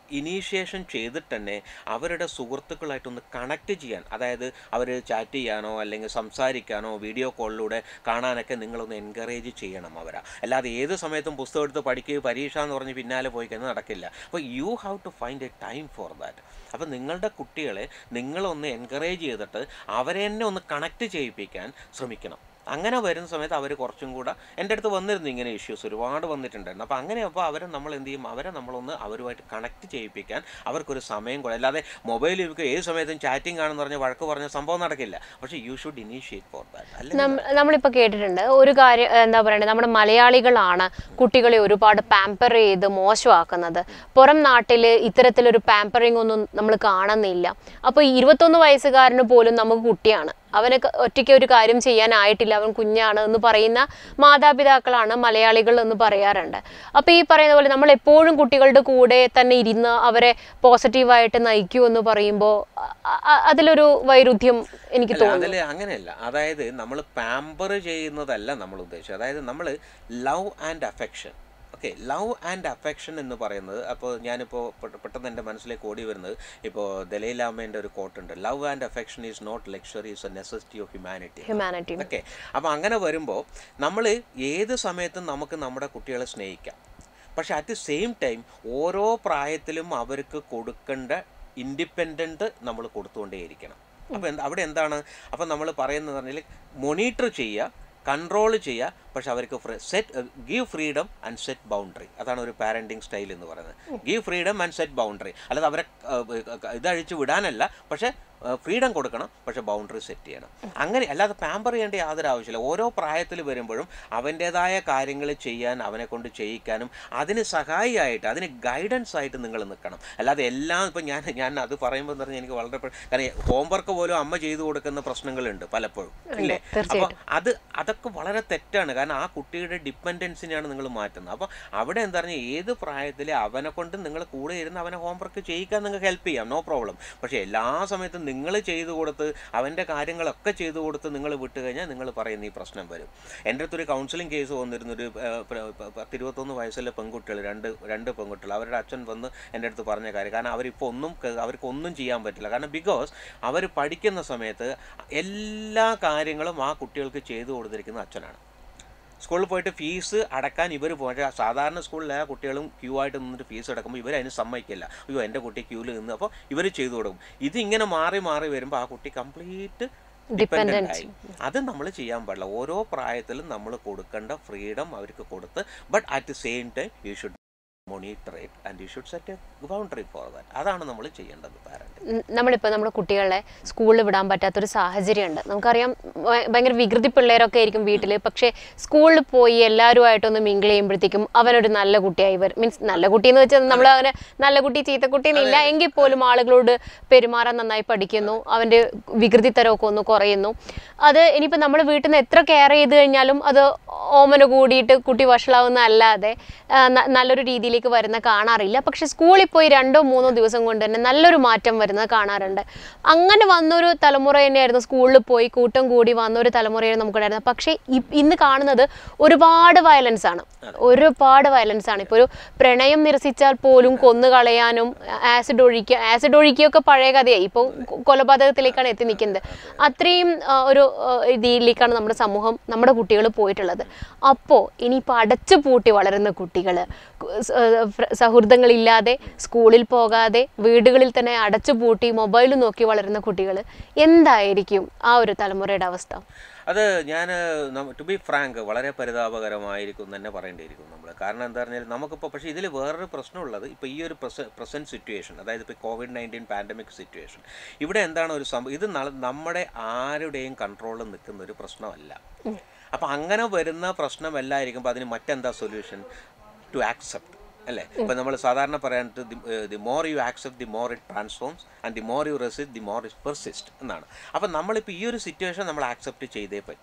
ഇനീഷ്യേഷൻ ചെയ്തിട്ട് തന്നെ അവരുടെ സുഹൃത്തുക്കളായിട്ടൊന്ന് കണക്ട് ചെയ്യാൻ അതായത് അവർ ചാറ്റ് ചെയ്യാനോ അല്ലെങ്കിൽ സംസാരിക്കാനോ വീഡിയോ കോളിലൂടെ കാണാനൊക്കെ നിങ്ങളൊന്ന് എൻകറേജ് ചെയ്യണം അവരെ അല്ലാതെ ഏത് സമയത്തും പുസ്തകം എടുത്ത് പഠിക്കുക പരീക്ഷ എന്ന് പറഞ്ഞ് പിന്നാലെ പോയി കഴിഞ്ഞാൽ നടക്കില്ല അപ്പോൾ you have to find a time for that അപ്പോൾ നിങ്ങളുടെ കുട്ടികളെ നിങ്ങളൊന്ന് എൻകറേജ് ചെയ്തിട്ട് അവരെ തന്നെ ഒന്ന് കണക്ട് ചെയ്യിപ്പിക്കാൻ ശ്രമിക്കണം അങ്ങനെ വരുന്ന സമയത്ത് അവർ കുറച്ചും കൂടെ എൻ്റെ അടുത്ത് വന്നിരുന്നു ഇങ്ങനെ ഇഷ്യൂസ് ഒരുപാട് വന്നിട്ടുണ്ടായിരുന്നു അപ്പോൾ അങ്ങനെ അപ്പോൾ അവരെ നമ്മൾ എന്ത് ചെയ്യും അവരെ നമ്മളൊന്ന് അവരുമായിട്ട് കണക്ട് ചെയ്യിപ്പിക്കാൻ അവർക്കൊരു സമയം കൂടെ അല്ലാതെ മൊബൈൽ ഇവർക്ക് ഏത് സമയത്തും ചാറ്റിംഗ് ആണെന്ന് പറഞ്ഞ് വഴക്ക് പറഞ്ഞ സംഭവം നടക്കില്ല പക്ഷേ you should initiate for that അല്ലെ നമ്മ- നമ്മളിപ്പോൾ കേട്ടിട്ടുണ്ട് ഒരു കാര്യം എന്താ പറയണ്ടത് നമ്മുടെ മലയാളികളാണ് കുട്ടികളെ ഒരുപാട് പാമ്പർ ചെയ്ത് മോശമാക്കുന്നത് പുറം നാട്ടിൽ ഇത്തരത്തിലൊരു പാമ്പറിങ് ഒന്നും നമ്മൾ കാണുന്നില്ല അപ്പോൾ ഇരുപത്തൊന്ന് വയസ്സുകാരന് പോലും നമുക്ക് കുട്ടിയാണ് അവന് ക- ഒറ്റയ്ക്ക് ഒരു കാര്യം ചെയ്യാനായിട്ടില്ല അവൻ കുഞ്ഞാണ് എന്ന് പറയുന്ന മാതാപിതാക്കളാണ് മലയാളികൾ എന്ന് പറയാറുണ്ട് അപ്പോൾ ഈ പറയുന്ന പോലെ നമ്മൾ എപ്പോഴും കുട്ടികളുടെ കൂടെ തന്നെ ഇരുന്ന് അവരെ പോസിറ്റീവായിട്ട് നയിക്കൂ എന്ന് പറയുമ്പോൾ അ- അ- അതിലൊരു വൈരുദ്ധ്യം എനിക്ക് അല്ല തോന്നുന്നു അതിൽ അങ്ങനെയല്ല അതായത് നമ്മൾ പാമ്പർ ചെയ്യുന്നതല്ല നമ്മൾ ഉദ്ദേശിച്ചത് അതായത് നമ്മൾ love and affection okay love and affection എന്ന് പറയുന്നത് അപ്പോൾ ഞാനിപ്പോൾ പെട്ട- പെട്ടെന്ന് എൻ്റെ മനസ്സിലേക്ക് ഓടി വരുന്നത് ഇപ്പോൾ ദലൈലാമേൻ്റെ ഒരു കോട്ടുണ്ട് love and affection is not luxury is a necessity of humanity humanity okay അപ്പോൾ അങ്ങനെ വരുമ്പോൾ നമ്മൾ ഏത് സമയത്തും നമുക്ക് നമ്മുടെ കുട്ടികളെ സ്നേഹിക്കാം പക്ഷെ അറ്റ് ദി സെയിം ടൈം ഓരോ പ്രായത്തിലും അവർക്ക് കൊടുക്കേണ്ട ഇൻഡിപെൻഡൻറ്റ് നമ്മൾ കൊടുത്തുകൊണ്ടേയിരിക്കണം അപ്പോൾ എന്താ അവിടെ എന്താണ് അപ്പോൾ നമ്മൾ പറയുന്നത് പറഞ്ഞാൽ മോണിറ്റർ ചെയ്യുക കൺട്രോൾ ചെയ്യുക പക്ഷെ അവർക്ക് set give freedom and set boundary അതാണ് ഒരു പാരൻറ്റിങ് സ്റ്റൈൽ എന്ന് പറയുന്നത് give freedom and set boundary അല്ലാതെ അവരെ ഏഹ്, ഏഹ്, ഇതഴിച്ച് വിടാനല്ല പക്ഷേ ഫ്രീഡം കൊടുക്കണം പക്ഷെ ബൗണ്ടറി സെറ്റ് ചെയ്യണം അങ്ങനെ അല്ലാതെ പാമ്പർ ചെയ്യേണ്ട യാതൊരു ആവശ്യമില്ല ഓരോ പ്രായത്തിൽ വരുമ്പോഴും അവൻ്റേതായ കാര്യങ്ങൾ ചെയ്യാൻ അവനെ കൊണ്ട് ചെയ്യിക്കാനും അതിന് സഹായിയായിട്ട് അതിന് ഗൈഡൻസ് ആയിട്ട് നിങ്ങൾ നിൽക്കണം അല്ലാതെ എല്ലാം ഇപ്പം ഞാൻ ഞാൻ അത് പറയുമ്പോൾ പറഞ്ഞാൽ എനിക്ക് വളരെ പെ- കാരണം ഹോംവർക്ക് പോലും അമ്മ ചെയ്തു കൊടുക്കുന്ന പ്രശ്നങ്ങളുണ്ട് പലപ്പോഴും ഇല്ലേ അപ്പോൾ അത് അതൊക്കെ വളരെ തെറ്റാണ് കാരണം ആ കുട്ടിയുടെ ഡിപ്പെൻഡൻസിനെയാണ് നിങ്ങൾ മാറ്റുന്നത് അപ്പോൾ അവിടെ എന്താ പറഞ്ഞാൽ ഏത് പ്രായത്തിൽ അവനെ കൊണ്ട് നിങ്ങൾ കൂടെ ഇരുന്ന് അവനെ ഹോംവർക്ക് ചെയ്യിക്കാൻ നിങ്ങൾക്ക് ഹെൽപ്പ് ചെയ്യാം നോ പ്രോബ്ലം പക്ഷേ എല്ലാ സമയത്തും നിങ്ങൾ ചെയ്തു കൊടുത്ത് അവൻ്റെ കാര്യങ്ങളൊക്കെ ചെയ്തു കൊടുത്ത് നിങ്ങൾ വിട്ട് കഴിഞ്ഞാൽ നിങ്ങൾ പറയുന്ന ഈ പ്രശ്നം വരും എൻ്റെ അടുത്തൊരു കൗൺസിലിംഗ് കേസ് വന്നിരുന്നൊരു ഏഹ്, പ്ര- പ- പത്തിരുപത്തൊന്ന് വയസ്സുള്ള പെൺകുട്ടികൾ രണ്ട് രണ്ട് പെൺകുട്ടികൾ അവരുടെ അച്ഛൻ വന്ന് എൻ്റെ അടുത്ത് പറഞ്ഞ കാര്യം കാരണം അവരിപ്പോൾ ഒന്നും ക- അവർക്ക് ഒന്നും ചെയ്യാൻ പറ്റില്ല കാരണം ബിക്കോസ് അവർ പഠിക്കുന്ന സമയത്ത് എല്ലാ കാര്യങ്ങളും ആ കുട്ടികൾക്ക് ചെയ്തു കൊടുത്തിരിക്കുന്ന അച്ഛനാണ് സ്കൂളിൽ പോയിട്ട് ഫീസ് അടക്കാൻ ഇവർ പോയിട്ട് സാധാരണ സ്കൂളിലെ കുട്ടികളും ക്യൂ ആയിട്ട് നിന്നിട്ട് ഫീസ് അടക്കുമ്പോൾ ഇവർ അതിന് സമ്മതിക്കില്ല അയ്യോ എൻ്റെ കുട്ടി ക്യൂവിൽ നിന്ന് അപ്പോൾ ഇവർ ചെയ്തു കൊടുക്കും ഇതിങ്ങനെ മാറി മാറി വരുമ്പോൾ ആ കുട്ടി കംപ്ലീറ്റ് ഡിപ്പെൻഡൻ്റ് ആയി അത് നമ്മൾ ചെയ്യാൻ പാടില്ല ഓരോ പ്രായത്തിലും നമ്മൾ കൊടുക്കേണ്ട ഫ്രീഡം അവർക്ക് കൊടുത്ത് but at the same time you should monitor it and you should set a boundary for that അതാണ് നമ്മൾ ചെയ്യേണ്ടത് പാരൻറ്റ് ഉം, നമ്മളിപ്പോൾ നമ്മുടെ കുട്ടികളെ സ്കൂളിൽ വിടാൻ പറ്റാത്തൊരു സാഹചര്യമുണ്ട് നമുക്കറിയാം ഭ- ഭയങ്കര വികൃതി പിള്ളേരൊക്കെ ആയിരിക്കും വീട്ടിൽ പക്ഷേ സ്കൂളിൽ പോയി എല്ലാവരുമായിട്ടൊന്ന് മിങ്കിൾ ചെയ്യുമ്പോഴത്തേക്കും അവനൊരു നല്ല കുട്ടിയായി വരും മീൻസ് നല്ല കുട്ടി എന്ന് വെച്ചാൽ നമ്മൾ അവനെ നല്ല കുട്ടി ചീത്ത കുട്ടി എന്നില്ല എങ്കിൽ പോലും ആളുകളോട് പെരുമാറാൻ നന്നായി പഠിക്കുന്നു അവൻ്റെ വികൃതിത്തരമൊക്കെ ഒന്ന് കുറയുന്നു അത് ഇനിയിപ്പോൾ നമ്മൾ വീട്ടിൽ നിന്ന് എത്ര കെയർ ചെയ്ത് കഴിഞ്ഞാലും അത് ഓമന കൂടിയിട്ട് കുട്ടി വഷളാവുന്ന അല്ലാതെ ആ, ന- നല്ലൊരു രീതിയിലേക്ക് വരുന്ന കാണാറില്ല പക്ഷെ സ്കൂളിൽ പോയി രണ്ടോ മൂന്നോ ദിവസം കൊണ്ട് തന്നെ നല്ലൊരു മാറ്റം വരുന്നത് കാണാറുണ്ട് അങ്ങനെ വന്നൊരു തലമുറ തന്നെയായിരുന്നു സ്കൂളിൽ പോയി കൂട്ടം കൂടി വന്നൊരു തലമുറയാണ് നമുക്കുണ്ടായിരുന്നത് പക്ഷേ ഇ- ഇന്ന് കാണുന്നത് ഒരുപാട് വയലൻസ് ആണ് ഒരുപാട് വയലൻസ് ആണ് ഇപ്പോൾ ഒരു പ്രണയം നിരസിച്ചാൽ പോലും കൊന്നു കളയാനും ആസിഡ് ഒഴിക്കുക ആസിഡ് ഒഴിക്കുകയൊക്കെ പഴയ കഥയായി ഇപ്പോൾ കൊലപാതകത്തിലേക്കാണ് എത്തി നിൽക്കുന്നത് അത്രയും ആ, ഒരു ആ, രീതിയിലേക്കാണ് നമ്മുടെ സമൂഹം നമ്മുടെ കുട്ടികൾ പോയിട്ടുള്ളത് അപ്പോൾ ഇനിയിപ്പോൾ അടച്ചു പൂട്ടി വളരുന്ന കുട്ടികൾ സൗഹൃദങ്ങളില്ലാതെ സ്കൂളിൽ പോകാതെ വീടുകളിൽ തന്നെ അടച്ചു പൂട്ടി മൊബൈൽ നോക്കി വളരുന്ന കുട്ടികൾ എന്തായിരിക്കും ആ ഒരു തലമുറയുടെ അവസ്ഥ അത് ഞാൻ ടു ബി ഫ്രാങ്ക് വളരെ പരിതാപകരമായിരിക്കും എന്ന് തന്നെ പറയേണ്ടിയിരിക്കും നമ്മൾ കാരണം എന്താ പറഞ്ഞാൽ നമുക്കിപ്പോൾ പക്ഷേ ഇതിൽ വേറൊരു പ്രശ്നമുള്ളത് ഇപ്പോൾ ഈ ഒരു പ്രസൻറ്റ് സിറ്റുവേഷൻ അതായത് ഇപ്പോൾ കോവിഡ് നയൻറ്റീൻ പാൻഡമിക് സിറ്റുവേഷൻ ഇവിടെ എന്താണ് ഒരു സംഭവം ഇത് ന- നമ്മുടെ ആരുടെയും കൺട്രോളിൽ നിൽക്കുന്ന ഒരു പ്രശ്നമല്ല അപ്പം അങ്ങനെ വരുന്ന പ്രശ്നമല്ലായിരിക്കുമ്പോൾ അതിന് മറ്റെന്താ സൊല്യൂഷൻ ടു ആക്സെപ്റ്റ് അല്ലേ ഇപ്പം നമ്മൾ സാധാരണ പറയാൻ the more you accept the more it transforms and the more you resist the more it persist എന്നാണ് അപ്പം നമ്മളിപ്പോൾ ഈ ഒരു സിറ്റുവേഷൻ നമ്മൾ ആക്സെപ്റ്റ് ചെയ്തേ പറ്റൂ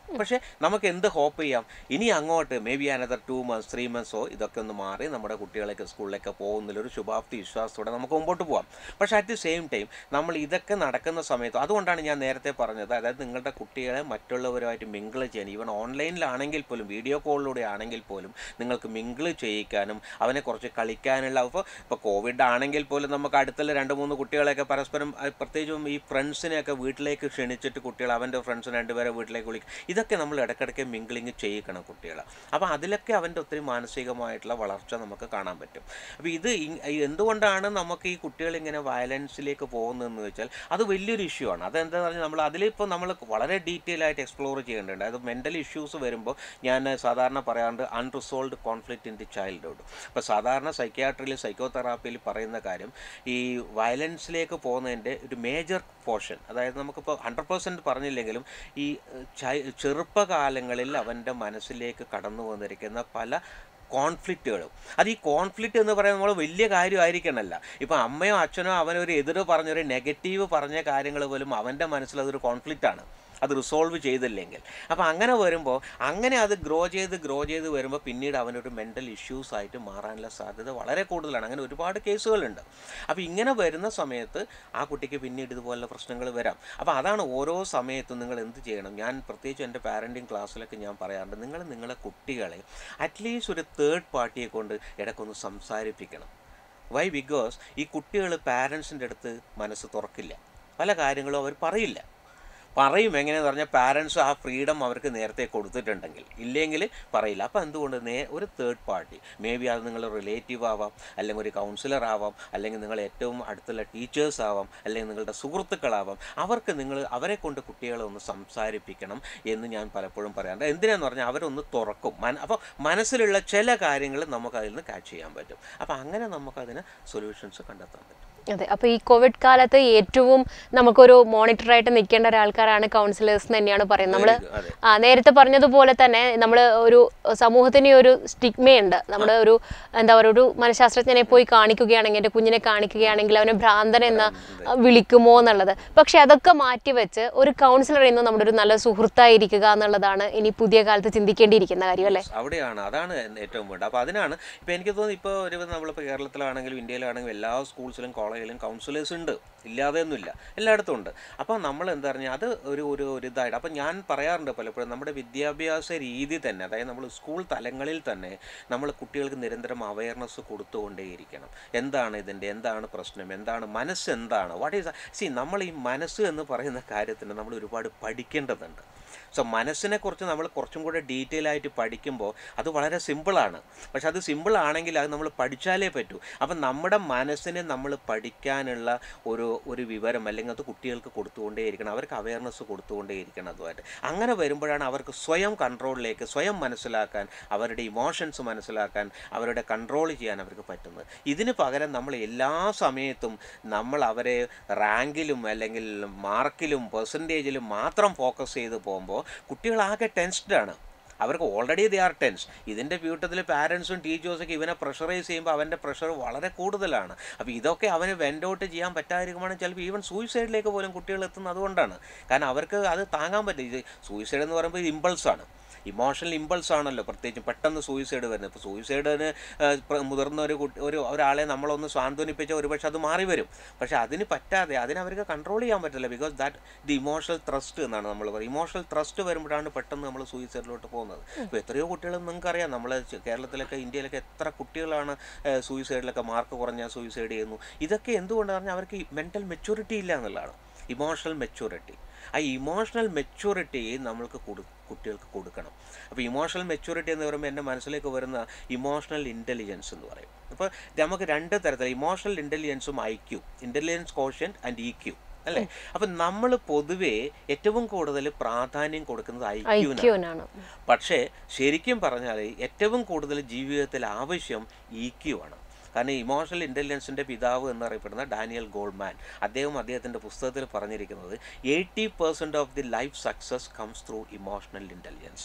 പക്ഷേ നമുക്ക് എന്ത് ഹോപ്പ് ചെയ്യാം ഇനി അങ്ങോട്ട് maybe another two months three മന്ത്സോ ഇതൊക്കെ ഒന്ന് മാറി നമ്മുടെ കുട്ടികളൊക്കെ സ്കൂളിലേക്ക് പോകുന്നതിലൊരു ശുഭാപ്തി വിശ്വാസത്തോടെ നമുക്ക് മുമ്പോട്ട് പോകാം പക്ഷേ അറ്റ് ദി സെയിം ടൈം നമ്മൾ ഇതൊക്കെ നടക്കുന്ന സമയത്ത് അതുകൊണ്ടാണ് ഞാൻ നേരത്തെ പറഞ്ഞത് അതായത് നിങ്ങളുടെ കുട്ടികളെ മറ്റുള്ളവരുമായിട്ട് മിങ്കിൾ ചെയ്യാൻ ഈവൻ ഓൺലൈനിലാണെങ്കിൽ പോലും വീഡിയോ കോളിലൂടെ ആണെങ്കിൽ പോലും നിങ്ങൾക്ക് മിങ്കിൾ ചെയ്യിക്കാനും അവനെ കുറച്ച് കളിക്കാനുള്ള ഇപ്പോൾ ഇപ്പോൾ കോവിഡ് ആണെങ്കിൽ പോലും നമുക്ക് അടുത്തുള്ള രണ്ട് മൂന്ന് കുട്ടികളെയൊക്കെ പരസ്പരം അത് പ്രത്യേകിച്ചും ഈ ഫ്രണ്ട്സിനെയൊക്കെ വീട്ടിലേക്ക് ക്ഷണിച്ചിട്ട് കുട്ടികൾ അവൻ്റെ ഫ്രണ്ട്സ് രണ്ടുപേരെ വീട്ടിലേക്ക് വിളിക്കും ഇതൊക്കെ നമ്മൾ ഇടയ്ക്കിടയ്ക്ക് മിങ്കിളിങ് ചെയ്യിക്കണം കുട്ടികളെ അപ്പോൾ അതിലൊക്കെ അവൻ്റെ ഒത്തിരി മാനസികമായിട്ടുള്ള വളർച്ച നമുക്ക് കാണാൻ പറ്റും അപ്പോൾ ഇത് ഇ- ഈ എന്തുകൊണ്ടാണ് നമുക്ക് ഈ കുട്ടികൾ ഇങ്ങനെ വയലൻസിലേക്ക് പോകുന്നതെന്ന് വെച്ചാൽ അത് വലിയൊരു ഇഷ്യൂ ആണ് അതെന്താണെന്ന് പറഞ്ഞാൽ നമ്മൾ അതിലിപ്പോൾ നമ്മൾ വളരെ ഡീറ്റെയിൽ ആയിട്ട് എക്സ്പ്ലോർ ചെയ്യേണ്ടതുണ്ട് അത് മെൻ്റൽ ഇഷ്യൂസ് വരുമ്പോൾ ഞാൻ സാധാരണ പറയാറുണ്ട് unresolved conflict in the childhood ഇപ്പോൾ സാധാരണ സൈക്യാട്രിയിൽ സൈക്കോതെറാപ്പിയിൽ പറയുന്ന കാര്യം ഈ വയലൻസിലേക്ക് പോകുന്നതിൻ്റെ ഒരു മേജർ പോർഷൻ അതായത് നമുക്കിപ്പോൾ ഹൺഡ്രഡ് പേഴ്സൻറ്റ് പറഞ്ഞില്ലെങ്കിലും ഈ ഏഹ്, ചൈ- ചെറുപ്പകാലങ്ങളിൽ അവൻ്റെ മനസ്സിലേക്ക് കടന്നു വന്നിരിക്കുന്ന പല കോൺഫ്ലിക്റ്റുകളും അത് ഈ കോൺഫ്ലിക്റ്റ് എന്ന് പറയുന്നത് നമ്മൾ വലിയ കാര്യമായിരിക്കണമല്ല ഇപ്പം അമ്മയോ അച്ഛനോ അവനൊരു എതിര് പറഞ്ഞൊരു നെഗറ്റീവ് പറഞ്ഞ കാര്യങ്ങൾ പോലും അവൻ്റെ മനസ്സിൽ അതൊരു കോൺഫ്ലിക്റ്റാണ് അത് റിസോൾവ് ചെയ്തില്ലെങ്കിൽ അപ്പോൾ അങ്ങനെ വരുമ്പോൾ അങ്ങനെ അത് ഗ്രോ ചെയ്ത് ഗ്രോ ചെയ്ത് വരുമ്പോൾ പിന്നീട് അവനൊരു മെൻ്റൽ ഇഷ്യൂസ് ആയിട്ട് മാറാനുള്ള സാധ്യത വളരെ കൂടുതലാണ് അങ്ങനെ ഒരുപാട് കേസുകളുണ്ട് അപ്പോൾ ഇങ്ങനെ വരുന്ന സമയത്ത് ആ കുട്ടിക്ക് പിന്നീട് ഇതുപോലുള്ള പ്രശ്നങ്ങൾ വരാം അപ്പോൾ അതാണ് ഓരോ സമയത്തും നിങ്ങൾ എന്ത് ചെയ്യണം ഞാൻ പ്രത്യേകിച്ച് എൻ്റെ പാരൻറ്റിങ് ക്ലാസ്സിലൊക്കെ ഞാൻ പറയാറുണ്ട് നിങ്ങൾ നിങ്ങളെ കുട്ടികളെ അറ്റ്ലീസ്റ്റ് ഒരു തേർഡ് പാർട്ടിയെ കൊണ്ട് ഇടയ്ക്കൊന്ന് സംസാരിപ്പിക്കണം വൈ ബിക്കോസ് ഈ കുട്ടികൾ പാരൻസിൻ്റെ അടുത്ത് മനസ്സ് തുറക്കില്ല പല കാര്യങ്ങളും അവർ പറയില്ല പറയും എങ്ങനെയെന്ന് പറഞ്ഞാൽ പാരൻസ് ആ ഫ്രീഡം അവർക്ക് നേരത്തെ കൊടുത്തിട്ടുണ്ടെങ്കിൽ ഇല്ലെങ്കിൽ പറയില്ല അപ്പോൾ എന്തുകൊണ്ട് നേ ഒരു തേർഡ് പാർട്ടി മേ ബി അത് നിങ്ങൾ റിലേറ്റീവ് ആവാം അല്ലെങ്കിൽ ഒരു കൗൺസിലർ ആവാം അല്ലെങ്കിൽ നിങ്ങൾ ഏറ്റവും അടുത്തുള്ള ടീച്ചേഴ്സ് ആവാം അല്ലെങ്കിൽ നിങ്ങളുടെ സുഹൃത്തുക്കളാവാം അവർക്ക് നിങ്ങൾ അവരെ കൊണ്ട് കുട്ടികളെ ഒന്ന് സംസാരിപ്പിക്കണം എന്ന് ഞാൻ പലപ്പോഴും പറയാറുണ്ട് എന്തിനാന്ന് പറഞ്ഞാൽ അവരൊന്ന് തുറക്കും മന അപ്പോൾ മനസ്സിലുള്ള ചില കാര്യങ്ങൾ നമുക്ക് അതിൽ നിന്ന് ക്യാച്ച് ചെയ്യാൻ പറ്റും അപ്പോൾ അങ്ങനെ നമുക്കതിന് സൊല്യൂഷൻസ് കണ്ടെത്താൻ പറ്റും അതെ അപ്പൊ ഈ കോവിഡ് കാലത്ത് ഏറ്റവും നമുക്കൊരു മോണിറ്ററായിട്ട് നിൽക്കേണ്ട ഒരാൾക്കാരാണ് കൗൺസിലേഴ്സ് തന്നെയാണ് പറയുന്നത് നമ്മള് Very good. അതെ ആ നേരത്തെ പറഞ്ഞതുപോലെ തന്നെ നമ്മൾ ഒരു സമൂഹത്തിന് ഒരു സ്റ്റിഗ്മയുണ്ട് നമ്മുടെ ഒരു എന്താ പറയുക ഒരു മനഃശാസ്ത്രജ്ഞനെ പോയി കാണിക്കുകയാണെങ്കിൽ എൻ്റെ കുഞ്ഞിനെ കാണിക്കുകയാണെങ്കിൽ അവനെ ഭ്രാന്തൻ എന്ന് വിളിക്കുമോ എന്നുള്ളത് പക്ഷെ അതൊക്കെ മാറ്റിവെച്ച് ഒരു കൗൺസിലർ എന്ന് നമ്മുടെ ഒരു നല്ല സുഹൃത്തായിരിക്കുക എന്നുള്ളതാണ് ഇനി പുതിയ കാലത്ത് ചിന്തിക്കേണ്ടിയിരിക്കുന്ന കാര്യം അല്ലേ അവിടെയാണ് അതാണ് ഏറ്റവും വേണ്ടത് അപ്പോൾ അതിനാണ് ഇപ്പോൾ എനിക്ക് തോന്നുന്നു ഇപ്പോൾ ഒരു നമ്മളിപ്പോൾ കേരളത്തിലാണെങ്കിലും ഇന്ത്യയിലാണെങ്കിലും എല്ലാ സ്കൂൾസിലും കോളേജിലും കൗൺസിലേഴ്സ് ഉണ്ട് ഇല്ലാതെയൊന്നുമില്ല എല്ലായിടത്തും ഉണ്ട് അപ്പോൾ നമ്മൾ എന്താ പറഞ്ഞാൽ അത് ഒരു ഒരു ഒരു ഇതായിട്ട് അപ്പോൾ ഞാൻ പറയാറുണ്ട് പലപ്പോഴും നമ്മുടെ വിദ്യാഭ്യാസ രീതി തന്നെ അതായത് നമ്മൾ സ്കൂൾ തലങ്ങളിൽ തന്നെ നമ്മൾ കുട്ടികൾക്ക് നിരന്തരം അവയർനെസ് കൊടുത്തുകൊണ്ടേയിരിക്കണം എന്താണ് ഇതിൻ്റെ എന്താണ് പ്രശ്നം എന്താണ് മനസ്സ് എന്താണ് വാട്ട് ഈസ് സി നമ്മൾ ഈ മനസ്സ് എന്ന് പറയുന്ന കാര്യത്തിന് നമ്മൾ ഒരുപാട് പഠിക്കേണ്ടതുണ്ട് സോ മനസ്സിനെ കുറിച്ച് നമ്മൾ കുറച്ചും കൂടെ ഡീറ്റെയിൽ ആയിട്ട് പഠിക്കുമ്പോൾ അത് വളരെ സിമ്പിളാണ് പക്ഷെ അത് സിമ്പിൾ ആണെങ്കിൽ അത് നമ്മൾ പഠിച്ചാലേ പറ്റൂ അപ്പം നമ്മുടെ മനസ്സിനെ നമ്മൾ പഠിക്കാനുള്ള ഒരു ഒരു വിവരം അല്ലെങ്കിൽ അത് കുട്ടികൾക്ക് കൊടുത്തുകൊണ്ടേയിരിക്കണം അവർക്ക് അവയർനെസ് കൊടുത്തുകൊണ്ടേയിരിക്കണം അതുമായിട്ട് അങ്ങനെ വരുമ്പോഴാണ് അവർക്ക് സ്വയം കൺട്രോളിലേക്ക് സ്വയം മനസ്സിലാക്കാൻ അവരുടെ ഇമോഷൻസ് മനസ്സിലാക്കാൻ അവരുടെ കൺട്രോൾ ചെയ്യാൻ അവർക്ക് പറ്റുന്നത് ഇതിന് പകരം നമ്മൾ എല്ലാ സമയത്തും നമ്മൾ അവരെ റാങ്കിലും അല്ലെങ്കിൽ മാർക്കിലും പെർസെൻറ്റേജിലും മാത്രം ഫോക്കസ് ചെയ്ത് പോകുമ്പോൾ കുട്ടികളാകെ ടെൻസ്ഡാണ് അവർക്ക് ഓൾറെഡി ദേ ആർ ടെൻസ് ഇതിൻ്റെ ഫ്യൂട്ടത്തിൽ പാരൻസും ടീച്ചേഴ്സൊക്കെ ഇവനെ പ്രഷറൈസ് ചെയ്യുമ്പോൾ അവൻ്റെ പ്രഷർ വളരെ കൂടുതലാണ് അപ്പോൾ ഇതൊക്കെ അവന് വെൻഡ് ഔട്ട് ചെയ്യാൻ പറ്റാതിരിക്കുമ്പോൾ ചിലപ്പോൾ ഈവൻ സൂയിസൈഡിലേക്ക് പോലും കുട്ടികൾ എത്തുന്നത് അതുകൊണ്ടാണ് കാരണം അവർക്ക് അത് താങ്ങാൻ പറ്റില്ല ഇത് സൂയിസൈഡ് എന്ന് പറയുമ്പോൾ ഇത് ഇമ്പൾസാണ് ഇമോഷണൽ ഇമ്പൾസ് ആണല്ലോ പ്രത്യേകിച്ചും പെട്ടെന്ന് സൂയിസൈഡ് വരുന്നത് ഇപ്പോൾ സൂയിസൈഡിന് മുതിർന്ന ഒരു കുട്ടി ഒരു ഒരാളെ നമ്മളൊന്ന് സാന്ത്വനിപ്പിച്ചാൽ ഒരുപക്ഷെ അത് മാറി വരും പക്ഷേ അതിന് പറ്റാതെ അതിന് അവർക്ക് കൺട്രോൾ ചെയ്യാൻ പറ്റില്ല because that the emotional thrust എന്നാണ് നമ്മൾ പറയുന്നത് ഇമോഷണൽ ത്രസ്റ്റ് വരുമ്പോഴാണ് പെട്ടെന്ന് നമ്മൾ സൂയിസൈഡിലോട്ട് പോകുന്നത് ഇപ്പോൾ എത്രയോ കുട്ടികൾ നിങ്ങൾക്കറിയാം നമ്മൾ കേരളത്തിലൊക്കെ ഇന്ത്യയിലൊക്കെ എത്ര കുട്ടികളാണ് സൂയിസൈഡിലൊക്കെ മാർക്ക് കുറഞ്ഞാൽ സൂയിസൈഡ് ചെയ്യുന്നു ഇതൊക്കെ എന്തുകൊണ്ടാണ് പറഞ്ഞാൽ അവർക്ക് മെൻറ്റൽ മെച്യൂരിറ്റി ഇല്ല എന്നുള്ളതാണ് ഇമോഷണൽ മെച്യൂരിറ്റി ആ ഇമോഷണൽ മെച്യൂരിറ്റി നമ്മൾക്ക് കൊടു കുട്ടികൾക്ക് കൊടുക്കണം അപ്പോൾ ഇമോഷണൽ മെച്യൂരിറ്റി എന്ന് പറയുമ്പോൾ എൻ്റെ മനസ്സിലേക്ക് വരുന്ന ഇമോഷണൽ ഇൻ്റലിജൻസ് എന്ന് പറയും അപ്പോൾ നമുക്ക് രണ്ട് തരത്തിൽ ഇമോഷണൽ ഇൻ്റലിജൻസും I Q intelligence quotient and E Q അല്ലേ അപ്പം നമ്മൾ പൊതുവേ ഏറ്റവും കൂടുതൽ പ്രാധാന്യം കൊടുക്കുന്നത് ഐ ക്യുവിനാണ് ഐക്യൂനാണ് പക്ഷേ ശരിക്കും പറഞ്ഞാൽ ഏറ്റവും കൂടുതൽ ജീവിതത്തിൽ ആവശ്യം ഇ ക്യു ആണ് കാരണം ഇമോഷണൽ ഇൻ്റലിജൻസിൻ്റെ പിതാവ് എന്നറിയപ്പെടുന്ന ഡാനിയൽ ഗോൾമാൻ അദ്ദേഹം അദ്ദേഹത്തിൻ്റെ പുസ്തകത്തിൽ പറഞ്ഞിരിക്കുന്നത് eighty percent of the life success comes through emotional intelligence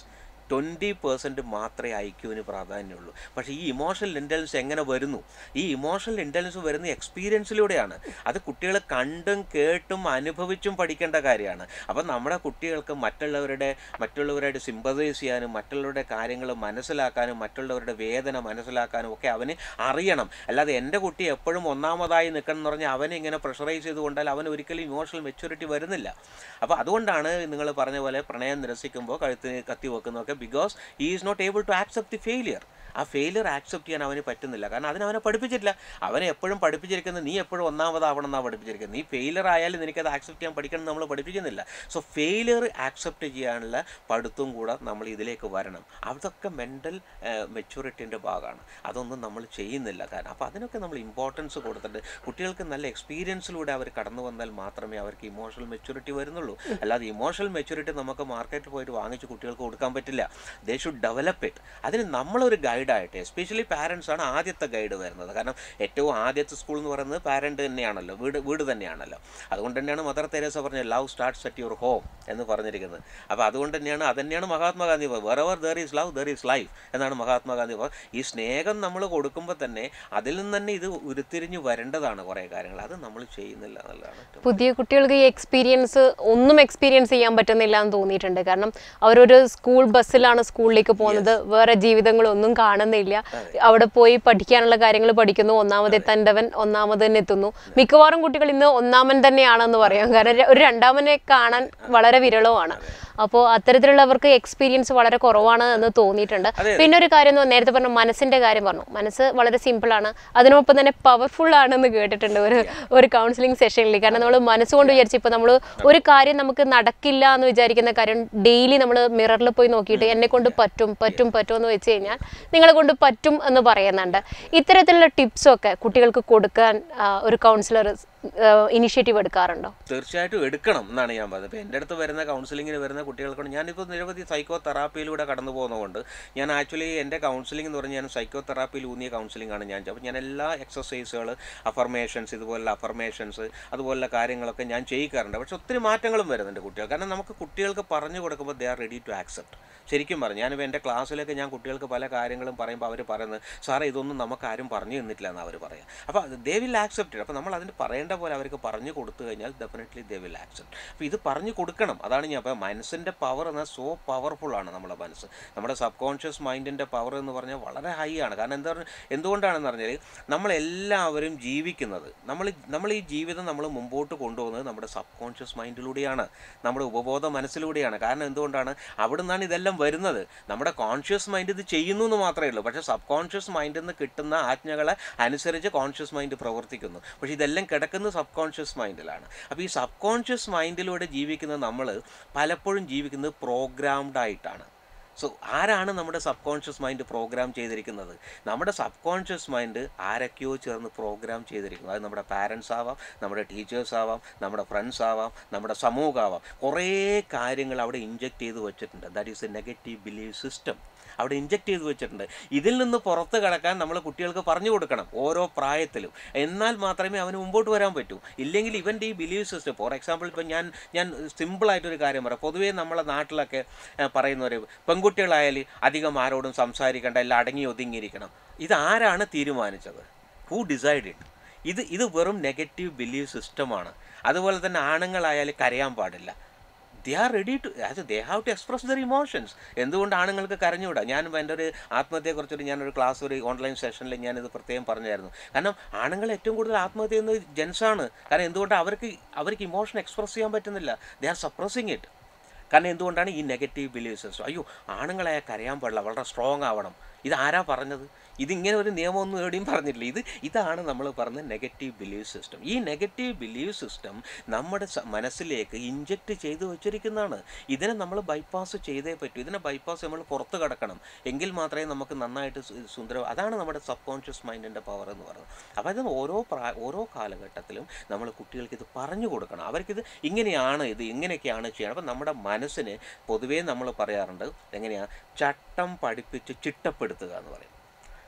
twenty percent മാത്രമേ ഐക്യുവിന് പ്രാധാന്യമുള്ളൂ പക്ഷേ ഈ ഇമോഷണൽ ഇൻ്റലിജൻസ് എങ്ങനെ വരുന്നു ഈ ഇമോഷണൽ ഇൻ്റലിജൻസ് വരുന്ന എക്സ്പീരിയൻസിലൂടെയാണ് അത് കുട്ടികൾ കണ്ടും കേട്ടും അനുഭവിച്ചും പഠിക്കേണ്ട കാര്യമാണ് അപ്പം നമ്മുടെ കുട്ടികൾക്ക് മറ്റുള്ളവരുടെ മറ്റുള്ളവരായിട്ട് സിമ്പതൈസ് ചെയ്യാനും മറ്റുള്ളവരുടെ കാര്യങ്ങൾ മനസ്സിലാക്കാനും മറ്റുള്ളവരുടെ വേദന മനസ്സിലാക്കാനും ഒക്കെ അവന് അറിയണം അല്ലാതെ എൻ്റെ കുട്ടി എപ്പോഴും ഒന്നാമതായി നിൽക്കണം എന്ന് പറഞ്ഞാൽ അവനെ ഇങ്ങനെ പ്രഷറൈസ് ചെയ്തുകൊണ്ടാൽ അവൻ ഒരിക്കലും ഇമോഷണൽ മെച്യൂരിറ്റി വരുന്നില്ല അപ്പോൾ അതുകൊണ്ടാണ് നിങ്ങൾ പറഞ്ഞ പോലെ പ്രണയം നിരസിക്കുമ്പോൾ കഴുത്തിന് കത്തി വെക്കുന്നതൊക്കെ ബിക്കോസ് ഈ is not able to accept the failure ആ ഫെയിലിയർ ആക്സെപ്റ്റ് ചെയ്യാൻ അവന് പറ്റുന്നില്ല കാരണം അതിന് അവനെ പഠിപ്പിച്ചിട്ടില്ല അവനെ എപ്പോഴും പഠിപ്പിച്ചിരിക്കുന്നത് നീ എപ്പോഴും ഒന്നാമതാവണം എന്നാണ് പഠിപ്പിച്ചിരിക്കുന്നത് നീ ഫെയിലിയർ ആയാലും നിനക്കത് ആക്സെപ്റ്റ് ചെയ്യാൻ പഠിക്കണം എന്ന് നമ്മൾ പഠിപ്പിക്കുന്നില്ല സോ ഫെയിലിയർ ആക്സെപ്റ്റ് ചെയ്യാനുള്ള പഠിത്തവും കൂടെ നമ്മൾ ഇതിലേക്ക് വരണം അതൊക്കെ മെൻ്റൽ മെച്യൂരിറ്റീൻ്റെ ഭാഗമാണ് അതൊന്നും നമ്മൾ ചെയ്യുന്നില്ല കാരണം അപ്പോൾ അതിനൊക്കെ നമ്മൾ ഇമ്പോർട്ടൻസ് കൊടുത്തിട്ട് കുട്ടികൾക്ക് നല്ല എക്സ്പീരിയൻസിലൂടെ അവർ കടന്നു വന്നാൽ മാത്രമേ അവർക്ക് ഇമോഷണൽ മെച്യൂരിറ്റി വരുന്നുള്ളൂ അല്ലാതെ ഇമോഷണൽ മെച്യൂരിറ്റി നമുക്ക് മാർക്കറ്റിൽ പോയിട്ട് വാങ്ങിച്ച് കുട്ടികൾക്ക് കൊടുക്കാൻ പറ്റില്ല ദേ ഷുഡ് ഡെവലപ്പ് ഇറ്റ് അതിന് നമ്മളൊരു ഗൈഡായിട്ട് എസ്പെഷ്യലി പാരൻസ് ആണ് ആദ്യത്തെ ഗൈഡ് വരുന്നത് കാരണം ഏറ്റവും ആദ്യത്തെ സ്കൂൾ എന്ന് പറയുന്നത് പാരൻ്റ് തന്നെയാണല്ലോ വീട് വീട് തന്നെയാണല്ലോ അതുകൊണ്ട് തന്നെയാണ് മദർ തെരേസ പറഞ്ഞത് love starts at your home എന്ന് പറഞ്ഞിരിക്കുന്നത് അപ്പോൾ അതുകൊണ്ട് തന്നെയാണ് അത് തന്നെയാണ് Mahatma Gandhi were ever there is love there is life എന്നാണ് മഹാത്മാഗാന്ധി പറഞ്ഞത് ഈ സ്നേഹം നമ്മൾ കൊടുക്കുമ്പോൾ തന്നെ അതിൽ നിന്ന് തന്നെ ഇത് ഉരുത്തിരിഞ്ഞ് വരേണ്ടതാണ് കുറേ കാര്യങ്ങൾ അത് നമ്മൾ ചെയ്യുന്നില്ല എന്നുള്ളതാണ് ഏറ്റവും പുതിയ കുട്ടികൾക്ക് ഈ എക്സ്പീരിയൻസ് ഒന്നും എക്സ്പീരിയൻസ് ചെയ്യാൻ പറ്റുന്നില്ല എന്ന് തോന്നിയിട്ടുണ്ട് കാരണം അവരൊരു സ്കൂൾ ബസ്സിലാണ് സ്കൂളിലേക്ക് പോകുന്നത് വേറെ ജീവിതങ്ങളൊന്നും കാണുന്നില്ല അവിടെ പോയി പഠിക്കാനുള്ള കാര്യങ്ങൾ പഠിക്കുന്നു ഒന്നാമത് എത്തേണ്ടവൻ ഒന്നാമത് തന്നെ എത്തുന്നു മിക്കവാറും കുട്ടികൾ ഇന്ന് ഒന്നാമൻ തന്നെയാണെന്ന് പറയാം കാരണം ര- ഒരു രണ്ടാമനെ കാണാൻ വളരെ വിരളമാണ് അപ്പോൾ അത്തരത്തിലുള്ളവർക്ക് എക്സ്പീരിയൻസ് വളരെ കുറവാണ് എന്ന് തോന്നിയിട്ടുണ്ട് പിന്നെ ഒരു കാര്യം എന്ന് പറഞ്ഞാൽ നേരത്തെ പറഞ്ഞു മനസ്സിന്റെ കാര്യം പറഞ്ഞു മനസ്സ് വളരെ സിമ്പിൾ ആണ് അതിനൊപ്പം തന്നെ പവർഫുൾ ആണെന്ന് കേട്ടിട്ടുണ്ട് ഒരു ഒരു കൗൺസിലിംഗ് സെഷനിൽ കാരണം നമ്മൾ മനസ്സുകൊണ്ട് വിചാരിച്ചു ഇപ്പോൾ നമ്മൾ ഒരു കാര്യം നമുക്ക് നടക്കില്ല എന്ന് വിചാരിക്കുന്ന കാര്യം ഡെയിലി നമ്മൾ മിററിൽ പോയി നോക്കിയിട്ട് എന്നെ കൊണ്ട് പറ്റും പറ്റും പറ്റും എന്ന് വെച്ച് കഴിഞ്ഞാൽ നിങ്ങളെ കൊണ്ട് പറ്റും എന്ന് പറയുന്നുണ്ട് ഇത്തരത്തിലുള്ള ടിപ്സൊക്കെ കുട്ടികൾക്ക് കൊടുക്കാൻ ആ, ഒരു കൗൺസിലർ ഇനിഷ്യേറ്റീവ് എടുക്കാറുണ്ടോ തീർച്ചയായിട്ടും എടുക്കണം എന്നാണ് ഞാൻ പറഞ്ഞത് ഇപ്പോൾ എൻ്റെ അടുത്ത് വരുന്ന കൗൺസിലിങ്ങിന് വരുന്ന കുട്ടികൾക്കാണ് ഞാനിപ്പോൾ നിരവധി സൈക്കോ തെറാപ്പിയിലൂടെ കടന്നു പോകുന്നതുകൊണ്ട് ഞാൻ ആക്ച്വലി എൻ്റെ കൗൺസിലിംഗ് എന്ന് പറഞ്ഞാൽ ഞാൻ സൈക്കോ തെറാപ്പിയിൽ ഊന്നിയ കൗൺസിലിംഗ് ആണ് ഞാൻ ചെയ്യുക. അപ്പോൾ ഞാൻ എല്ലാ എക്സസൈസുകൾ അഫർമേഷൻസ് ഇതുപോലുള്ള അഫർമേഷൻസ് അതുപോലുള്ള കാര്യങ്ങളൊക്കെ ഞാൻ ചെയ്യിക്കാറുണ്ട് പക്ഷെ ഒത്തിരി മാറ്റങ്ങളും വരുന്നുണ്ട് കുട്ടികൾ കാരണം നമുക്ക് കുട്ടികൾക്ക് പറഞ്ഞു കൊടുക്കുമ്പോൾ they are ready to accept ശരിക്കും പറഞ്ഞു ഞാനിപ്പോൾ എൻ്റെ ക്ലാസ്സിലൊക്കെ ഞാൻ കുട്ടികൾക്ക് പല കാര്യങ്ങളും പറയുമ്പോൾ അവർ പറയുന്നത് സാറേ ഇതൊന്നും നമുക്ക് ആരും പറഞ്ഞു തന്നിട്ടില്ല എന്ന് അവർ പറയാം അപ്പോൾ ദേ വിൽ ആക്സെപ്റ്റ് അപ്പോൾ നമ്മൾ അതിന് പറയേണ്ട പോലെ അവർക്ക് പറഞ്ഞു കൊടുത്തു കഴിഞ്ഞാൽ ഡെഫിനറ്റ്ലി ദേ വിൽ ആക്സെപ്റ്റ് അപ്പോൾ ഇത് പറഞ്ഞു കൊടുക്കണം അതാണ് ഞാൻ അപ്പോൾ മനസ്സിൻ്റെ പവർ എന്നാൽ സോ പവർഫുൾ ആണ് നമ്മുടെ മനസ്സ് നമ്മുടെ സബ് കോൺഷ്യസ് മൈൻഡിൻ്റെ പവർ എന്ന് പറഞ്ഞാൽ വളരെ ഹൈ ആണ് കാരണം എന്താ പറഞ്ഞാൽ എന്തുകൊണ്ടാണെന്ന് പറഞ്ഞാൽ നമ്മളെല്ലാവരും ജീവിക്കുന്നത് നമ്മൾ നമ്മൾ ഈ ജീവിതം നമ്മൾ മുമ്പോട്ട് കൊണ്ടുപോകുന്നത് നമ്മുടെ സബ് കോൺഷ്യസ് മൈൻഡിലൂടെയാണ് നമ്മുടെ ഉപബോധ മനസ്സിലൂടെയാണ് കാരണം എന്തുകൊണ്ടാണ് അവിടെ നിന്നാണ് ഇതെല്ലാം വരുന്നത് നമ്മുടെ കോൺഷ്യസ് മൈൻഡ് ഇത് ചെയ്യുന്നു എന്ന് മാത്രമേ ഉള്ളൂ പക്ഷേ സബ് കോൺഷ്യസ് മൈൻഡിൽ നിന്ന് കിട്ടുന്ന ആജ്ഞകളെ അനുസരിച്ച് കോൺഷ്യസ് മൈൻഡ് പ്രവർത്തിക്കുന്നു പക്ഷേ ഇതെല്ലാം കിടക്കുന്നത് സബ് കോൺഷ്യസ് മൈൻഡിലാണ് അപ്പോൾ ഈ സബ് കോൺഷ്യസ് മൈൻഡിലൂടെ ജീവിക്കുന്ന നമ്മൾ പലപ്പോഴും ജീവിക്കുന്നത് പ്രോഗ്രാംഡ് ആയിട്ടാണ് സോ ആരാണ് നമ്മുടെ സബ് കോൺഷ്യസ് മൈൻഡ് പ്രോഗ്രാം ചെയ്തിരിക്കുന്നത് നമ്മുടെ സബ് കോൺഷ്യസ് മൈൻഡ് ആരൊക്കെയോ ചേർന്ന് പ്രോഗ്രാം ചെയ്തിരിക്കുന്നു അത് നമ്മുടെ പാരൻസ് ആവാം നമ്മുടെ ടീച്ചേഴ്സ് ആവാം നമ്മുടെ ഫ്രണ്ട്സ് ആവാം നമ്മുടെ സമൂഹമാവാം കുറേ കാര്യങ്ങൾ അവിടെ ഇഞ്ചെക്ട് ചെയ്ത് വെച്ചിട്ടുണ്ട് that is a negative believe system അവിടെ ഇഞ്ചെക്ട് ചെയ്ത് വെച്ചിട്ടുണ്ട് ഇതിൽ നിന്ന് പുറത്ത് കടക്കാൻ നമ്മൾ കുട്ടികൾക്ക് പറഞ്ഞു കൊടുക്കണം ഓരോ പ്രായത്തിലും എന്നാൽ മാത്രമേ അവന് മുമ്പോട്ട് വരാൻ പറ്റൂ ഇല്ലെങ്കിൽ ഇവൻ്റെ ഈ ബിലീവ് സിസ്റ്റം ഫോർ എക്സാമ്പിൾ ഇപ്പം ഞാൻ ഞാൻ സിമ്പിളായിട്ടൊരു കാര്യം പറയാം പൊതുവേ നമ്മളെ നാട്ടിലൊക്കെ ഏഹ്, പറയുന്നവർ പെൺകുട്ടികളായാൽ അധികം ആരോടും സംസാരിക്കേണ്ട എല്ലാം അടങ്ങി ഒതുങ്ങിയിരിക്കണം ഇതാരാണ് തീരുമാനിച്ചത് ഹൂ ഡിസൈഡ് ഇത് ഇത് വെറും നെഗറ്റീവ് ബിലീവ് സിസ്റ്റമാണ് അതുപോലെ തന്നെ ആണുങ്ങളായാൽ കരയാൻ പാടില്ല ദേ ആർ റെഡി ടു അത് they have to express their emotions എന്തുകൊണ്ട് ആണുങ്ങൾക്ക് കരഞ്ഞുകൂടാ ഞാൻ എൻ്റെ ഒരു ആത്മഹത്യയെക്കുറിച്ചൊരു ഞാനൊരു ക്ലാസ് ഒരു ഓൺലൈൻ സെഷനിൽ ഞാനിത് പ്രത്യേകം പറഞ്ഞായിരുന്നു കാരണം ആണുങ്ങൾ ഏറ്റവും കൂടുതൽ ആത്മഹത്യ ചെയ്യുന്നത് ജെൻസാണ് കാരണം എന്തുകൊണ്ട് അവർക്ക് അവർക്ക് ഇമോഷൻ എക്സ്പ്രസ് ചെയ്യാൻ പറ്റുന്നില്ല ദേ ആർ സപ്രസിങ് ഇറ്റ് കാരണം എന്തുകൊണ്ടാണ് ഈ നെഗറ്റീവ് ബിലീവ് സിസ്റ്റം അയ്യോ ആണുങ്ങളായ കരയാൻ പാടില്ല വളരെ സ്ട്രോങ് ആവണം ഇത് ആരാ പറഞ്ഞത് ഇതിങ്ങനെ ഒരു നിയമമൊന്നും എവിടെയും പറഞ്ഞിട്ടില്ല ഇത് ഇതാണ് നമ്മൾ പറഞ്ഞ നെഗറ്റീവ് ബിലീവ് സിസ്റ്റം ഈ നെഗറ്റീവ് ബിലീവ് സിസ്റ്റം നമ്മുടെ സ- മനസ്സിലേക്ക് ഇഞ്ചക്ട് ചെയ്ത് വെച്ചിരിക്കുന്നതാണ് ഇതിനെ നമ്മൾ ബൈപ്പാസ് ചെയ്തേ പറ്റൂ ഇതിനെ ബൈപ്പാസ് നമ്മൾ പുറത്ത് കടക്കണം എങ്കിൽ മാത്രമേ നമുക്ക് നന്നായിട്ട് സു- സുന്ദരം അതാണ് നമ്മുടെ സബ് കോൺഷ്യസ് മൈൻഡിൻ്റെ പവർ എന്ന് പറയുന്നത് അപ്പോൾ ഇത് ഓരോ പ്രാ ഓരോ കാലഘട്ടത്തിലും നമ്മൾ കുട്ടികൾക്ക് ഇത് പറഞ്ഞു കൊടുക്കണം അവർക്കിത് ഇങ്ങനെയാണ് ഇത് ഇങ്ങനെയൊക്കെയാണ് ചെയ്യണം അപ്പം നമ്മുടെ മനസ്സിന് പൊതുവേ നമ്മൾ പറയാറുണ്ട് എങ്ങനെയാണ് ചട്ടം പഠിപ്പിച്ച് ചിട്ടപ്പെടുത്തുക എന്ന് പറയും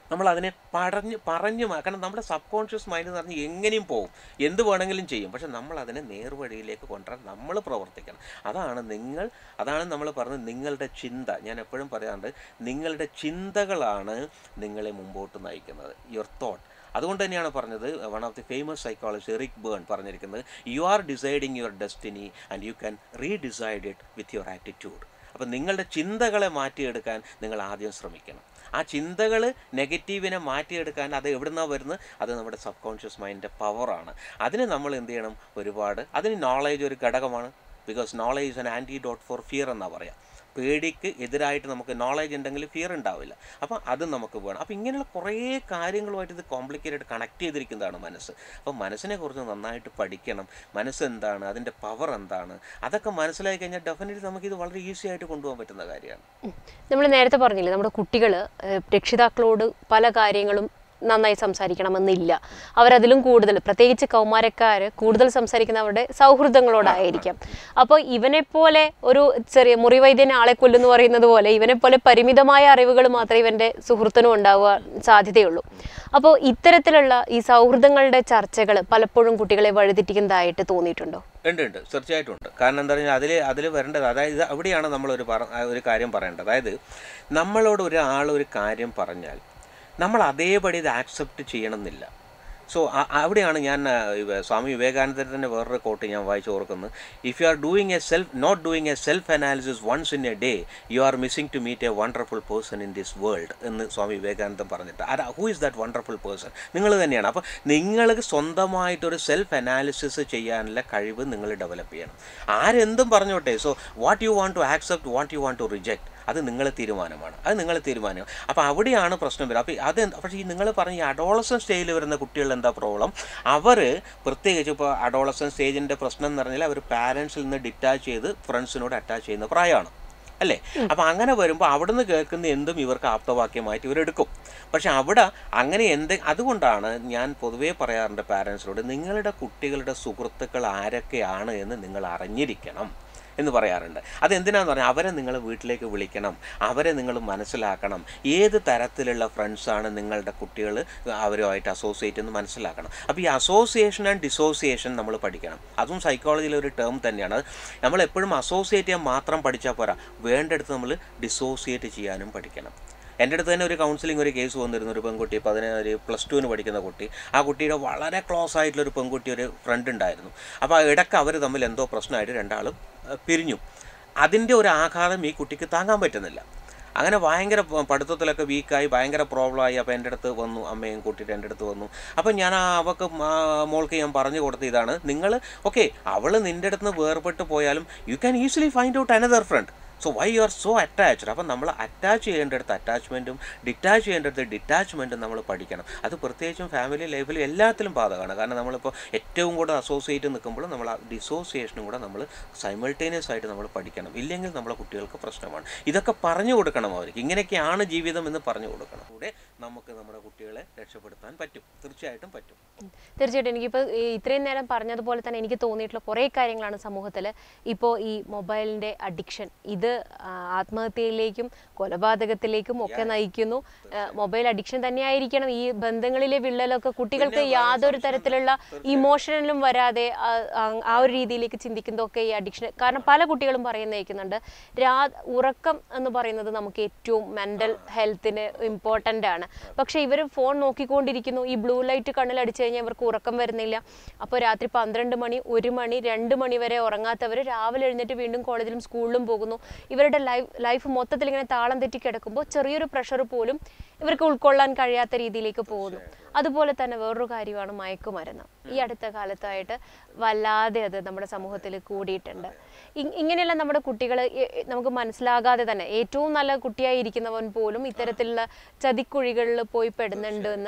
നമ്മൾ അതിനെ പറഞ്ഞ് പറഞ്ഞു മാ- കാരണം നമ്മുടെ സബ് കോൺഷ്യസ് മൈൻഡ് എന്ന് പറഞ്ഞാൽ എങ്ങനെയും പോകും എന്ത് വേണമെങ്കിലും ചെയ്യും പക്ഷെ നമ്മൾ അതിനെ നേർവഴിയിലേക്ക് കൊണ്ടുവരാൻ നമ്മൾ പ്രവർത്തിക്കണം അതാണ് നിങ്ങൾ അതാണ് നമ്മൾ പറഞ്ഞത് നിങ്ങളുടെ ചിന്ത ഞാൻ എപ്പോഴും പറയാറുണ്ട് നിങ്ങളുടെ ചിന്തകളാണ് നിങ്ങളെ മുമ്പോട്ട് നയിക്കുന്നത് യുവർ തോട്ട് അതുകൊണ്ട് തന്നെയാണ് പറഞ്ഞത് one of the famous psychologist Eric Berne പറഞ്ഞിരിക്കുന്നത് you are deciding your destiny and you can redecide it with your attitude അപ്പം നിങ്ങളുടെ ചിന്തകളെ മാറ്റിയെടുക്കാൻ നിങ്ങൾ ആദ്യം ശ്രമിക്കണം ആ ചിന്തകൾ നെഗറ്റീവിനെ മാറ്റിയെടുക്കാൻ അത് എവിടുന്നാണ് വരുന്നത് അത് നമ്മുടെ സബ് കോൺഷ്യസ് മൈൻഡിൻ്റെ പവറാണ് അതിന് നമ്മൾ എന്ത് ചെയ്യണം ഒരുപാട് അതിന് നോളേജ് ഒരു ഘടകമാണ് because knowledge is an antidote for fear എന്നാണ് പറയാം പേടിക്ക് എതിരായിട്ട് നമുക്ക് നോളേജ് ഉണ്ടെങ്കിൽ ഫിയർ ഉണ്ടാവില്ല അപ്പോൾ അത് നമുക്ക് വേണം അപ്പോൾ ഇങ്ങനെയുള്ള കുറേ കാര്യങ്ങളുമായിട്ട് ഇത് കോംപ്ലിക്കേറ്റഡ് കണക്ട് ചെയ്തിരിക്കുന്നതാണ് മനസ്സ് അപ്പോൾ മനസ്സിനെ കുറിച്ച് നന്നായിട്ട് പഠിക്കണം മനസ്സ് എന്താണ് അതിൻ്റെ പവർ എന്താണ് അതൊക്കെ മനസ്സിലാക്കി കഴിഞ്ഞാൽ ഡെഫിനറ്റ്ലി നമുക്കിത് വളരെ ഈസി ആയിട്ട് കൊണ്ടുപോകാൻ പറ്റുന്ന കാര്യമാണ് നമ്മൾ നേരത്തെ പറഞ്ഞില്ലേ നമ്മുടെ കുട്ടികൾ രക്ഷിതാക്കളോട് പല കാര്യങ്ങളും നന്നായി സംസാരിക്കണമെന്നില്ല അവരതിലും കൂടുതൽ പ്രത്യേകിച്ച് കൗമാരക്കാർ കൂടുതൽ സംസാരിക്കുന്ന അവരുടെ സൗഹൃദങ്ങളോടായിരിക്കാം അപ്പോൾ ഇവനെപ്പോലെ ഒരു ചെറിയ മുറിവൈദ്യൻ ആളെ കൊല്ലുന്നു പറയുന്നത് പോലെ ഇവനെപ്പോലെ പരിമിതമായ അറിവുകൾ മാത്രമേ ഇവൻ്റെ സുഹൃത്തിനും ഉണ്ടാവാൻ സാധ്യതയുള്ളൂ അപ്പോൾ ഇത്തരത്തിലുള്ള ഈ സൗഹൃദങ്ങളുടെ ചർച്ചകൾ പലപ്പോഴും കുട്ടികളെ വഴിതെറ്റിക്കുന്നതായിട്ട് തോന്നിയിട്ടുണ്ടോ ഉണ്ട് ഉണ്ട് തീർച്ചയായിട്ടും ഉണ്ട് കാരണം എന്താ പറഞ്ഞാൽ അതിൽ അതിൽ വരേണ്ടത് അതായത് അവിടെയാണ് നമ്മളൊരു പറ ഒരു കാര്യം പറയേണ്ടത് അതായത് നമ്മളോട് ഒരാൾ ഒരു കാര്യം പറഞ്ഞാൽ നമ്മൾ അതേപടി ഇത് ആക്സെപ്റ്റ് ചെയ്യണമെന്നില്ല സോ അവിടെയാണ് ഞാൻ ആ, ഇവ- സ്വാമി വിവേകാനന്ദൻ്റെ വേറൊരു കോട്ട് ഞാൻ വായിച്ചു ഓർക്കുന്നത് if you are doing a self not doing a self analysis once in a day you are missing to meet a wonderful person in this world എന്ന് സ്വാമി വിവേകാനന്ദൻ പറഞ്ഞിട്ട് ആരാ who is that wonderful person നിങ്ങൾ തന്നെയാണ് അപ്പോൾ നിങ്ങൾക്ക് സ്വന്തമായിട്ടൊരു self analysis ചെയ്യാനുള്ള കഴിവ് നിങ്ങൾ ഡെവലപ്പ് ചെയ്യണം ആരെന്തും പറഞ്ഞോട്ടെ so what you want to accept what you want to reject അത് നിങ്ങളെ തീരുമാനമാണ് അത് നിങ്ങളെ തീരുമാനം അപ്പോൾ അവിടെയാണ് പ്രശ്നം വരിക അപ്പോൾ അത് എന്ത്- പക്ഷേ ഈ നിങ്ങൾ പറഞ്ഞ ഈ അഡോളസൻ സ്റ്റേജിൽ വരുന്ന കുട്ടികളുടെ എന്താ പ്രോബ്ലം അവർ പ്രത്യേകിച്ച് ഇപ്പോൾ അഡോളസൻ സ്റ്റേജിൻ്റെ പ്രശ്നം എന്ന് പറഞ്ഞാൽ അവർ പാരൻസിൽ നിന്ന് ഡിറ്റാച്ച് ചെയ്ത് ഫ്രണ്ട്സിനോട് അറ്റാച്ച് ചെയ്യുന്ന പ്രായമാണ് അല്ലേ അപ്പോൾ അങ്ങനെ വരുമ്പോൾ അവിടുന്ന് കേൾക്കുന്ന എന്തും ഇവർക്ക് ആപ്തവാക്യമായിട്ട് ഇവരെടുക്കും പക്ഷെ അവിടെ അങ്ങനെ എന്ത് അതുകൊണ്ടാണ് ഞാൻ പൊതുവേ പറയാറുണ്ട് പാരൻസിനോട് നിങ്ങളുടെ കുട്ടികളുടെ സുഹൃത്തുക്കൾ ആരൊക്കെയാണ് എന്ന് നിങ്ങൾ അറിഞ്ഞിരിക്കണം എന്ന് പറയാറുണ്ട് അതെന്തിനാന്ന് പറഞ്ഞാൽ അവരെ നിങ്ങൾ വീട്ടിലേക്ക് വിളിക്കണം അവരെ നിങ്ങൾ മനസ്സിലാക്കണം ഏത് തരത്തിലുള്ള ഫ്രണ്ട്സാണ് നിങ്ങളുടെ കുട്ടികൾ അവരുമായിട്ട് അസോസിയേറ്റ് എന്ന് മനസ്സിലാക്കണം അപ്പോൾ ഈ അസോസിയേഷൻ ആൻഡ് ഡിസോസിയേഷൻ നമ്മൾ പഠിക്കണം അതും സൈക്കോളജിയിലെ ഒരു ടേം തന്നെയാണ് അത് നമ്മൾ എപ്പോഴും അസോസിയേറ്റ് ചെയ്യാൻ മാത്രം പഠിച്ചാൽ പോരാ വേണ്ടടുത്ത് നമ്മൾ ഡിസോസിയേറ്റ് ചെയ്യാനും പഠിക്കണം എൻ്റെ അടുത്ത് തന്നെ ഒരു കൗൺസിലിംഗ് ഒരു കേസ് വന്നിരുന്നു ഒരു പെൺകുട്ടി പതിനെ ഒരു പ്ലസ് ടുവിന് പഠിക്കുന്ന കുട്ടി ആ കുട്ടിയുടെ വളരെ ക്ലോസ് ആയിട്ടുള്ള ഒരു പെൺകുട്ടി ഒരു ഫ്രണ്ട് ഉണ്ടായിരുന്നു അപ്പോൾ ഇടയ്ക്ക് അവർ തമ്മിൽ എന്തോ പ്രശ്നമായിട്ട് രണ്ടാളും അഹ്, പിരിഞ്ഞു അതിൻ്റെ ഒരു ആഘാതം ഈ കുട്ടിക്ക് താങ്ങാൻ പറ്റുന്നില്ല അങ്ങനെ ഭയങ്കര പ- പഠിത്തത്തിലൊക്കെ വീക്കായി ഭയങ്കര പ്രോബ്ലമായി അപ്പോൾ എൻ്റെ അടുത്ത് വന്നു അമ്മയും കൂട്ടിയിട്ട് എൻ്റെ അടുത്ത് വന്നു അപ്പോൾ ഞാൻ ആ അവൾക്ക് മാ- മോൾക്ക് ഞാൻ പറഞ്ഞു കൊടുത്ത ഇതാണ് നിങ്ങൾ ഓക്കെ അവൾ നിൻ്റെ അടുത്ത് നിന്ന് വേർപെട്ട് പോയാലും you can easily find out another friend so why you are so attached അപ്പം നമ്മൾ അറ്റാച്ച് ചെയ്യേണ്ടടുത്ത് അറ്റാച്ച്മെൻറ്റും ഡിറ്റാച്ച് ചെയ്യേണ്ടടുത്ത് ഡിറ്റാച്ച്മെൻറ്റും നമ്മൾ പഠിക്കണം അത് പ്രത്യേകിച്ചും ഫാമിലി ലൈഫിൽ എല്ലാത്തിലും ബാധകമാണ് കാരണം നമ്മളിപ്പോൾ ഏറ്റവും കൂടുതൽ അസോസിയേറ്റ് നിൽക്കുമ്പോൾ നമ്മൾ ആ ഡിസോസിയേഷനും കൂടെ നമ്മൾ സൈമൾട്ടേനിയസ് ആയിട്ട് നമ്മൾ പഠിക്കണം ഇല്ലെങ്കിൽ നമ്മളെ കുട്ടികൾക്ക് പ്രശ്നമാണ് ഇതൊക്കെ പറഞ്ഞു കൊടുക്കണം അവർക്ക് ഇങ്ങനെയൊക്കെയാണ് ജീവിതം എന്ന് പറഞ്ഞു കൊടുക്കണം കൂടെ നമുക്ക് നമ്മുടെ കുട്ടികളെ രക്ഷപ്പെടുത്താൻ പറ്റും തീർച്ചയായിട്ടും പറ്റും തീർച്ചയായിട്ടും എനിക്കിപ്പോൾ ഈ ഇത്രയും നേരം പറഞ്ഞതുപോലെ തന്നെ എനിക്ക് തോന്നിയിട്ടുള്ള കുറേ കാര്യങ്ങളാണ് സമൂഹത്തിൽ ഇപ്പോൾ ഈ മൊബൈലിൻ്റെ അഡിക്ഷൻ ഇത് ആ, ആത്മഹത്യയിലേക്കും കൊലപാതകത്തിലേക്കും ഒക്കെ നയിക്കുന്നു ആ, മൊബൈൽ അഡിക്ഷൻ തന്നെയായിരിക്കണം ഈ ബന്ധങ്ങളിലെ വിള്ളലൊക്കെ കുട്ടികൾക്ക് യാതൊരു തരത്തിലുള്ള ഇമോഷനിലും വരാതെ ആ, ആ- ആ ഒരു രീതിയിലേക്ക് ചിന്തിക്കുന്നതൊക്കെ ഈ അഡിക്ഷൻ കാരണം പല കുട്ടികളും പറയുന്നേക്കുന്നുണ്ട് രാ ഉറക്കം എന്ന് പറയുന്നത് നമുക്ക് ഏറ്റവും മെൻ്റൽ ഹെൽത്തിന് ഇമ്പോർട്ടൻ്റ് ആണ് പക്ഷേ ഇവർ ഫോൺ നോക്കിക്കൊണ്ടിരിക്കുന്നു ഈ ബ്ലൂ ലൈറ്റ് കണ്ണിൽ അടിച്ചു കഴിഞ്ഞാൽ ഇവർക്ക് ഉറക്കം വരുന്നില്ല അപ്പോൾ രാത്രി പന്ത്രണ്ട് മണി ഒരു മണി രണ്ട് മണി വരെ ഉറങ്ങാത്തവർ രാവിലെ എഴുന്നേറ്റ് വീണ്ടും കോളേജിലും സ്കൂളിലും പോകുന്നു ഇവരുടെ ലൈഫ് ലൈഫ് മൊത്തത്തിൽ ഇങ്ങനെ താളം തെറ്റി കിടക്കുമ്പോൾ ചെറിയൊരു പ്രഷർ പോലും ഇവർക്ക് ഉൾക്കൊള്ളാൻ കഴിയാത്ത രീതിയിലേക്ക് പോകുന്നു അതുപോലെ തന്നെ വേറൊരു കാര്യമാണ് മയക്കുമരുന്ന് ഈ അടുത്ത കാലത്തായിട്ട് വല്ലാതെ അത് നമ്മുടെ സമൂഹത്തിൽ കൂടിയിട്ടുണ്ട് ഇ- ഇങ്ങനെയുള്ള നമ്മുടെ കുട്ടികൾ നമുക്ക് മനസ്സിലാകാതെ തന്നെ ഏറ്റവും നല്ല കുട്ടിയായി ഇരിക്കുന്നവൻ പോലും ഇത്തരത്തിലുള്ള ചതിക്കുഴികളിൽ പോയി പെടുന്നുണ്ട് എന്ന്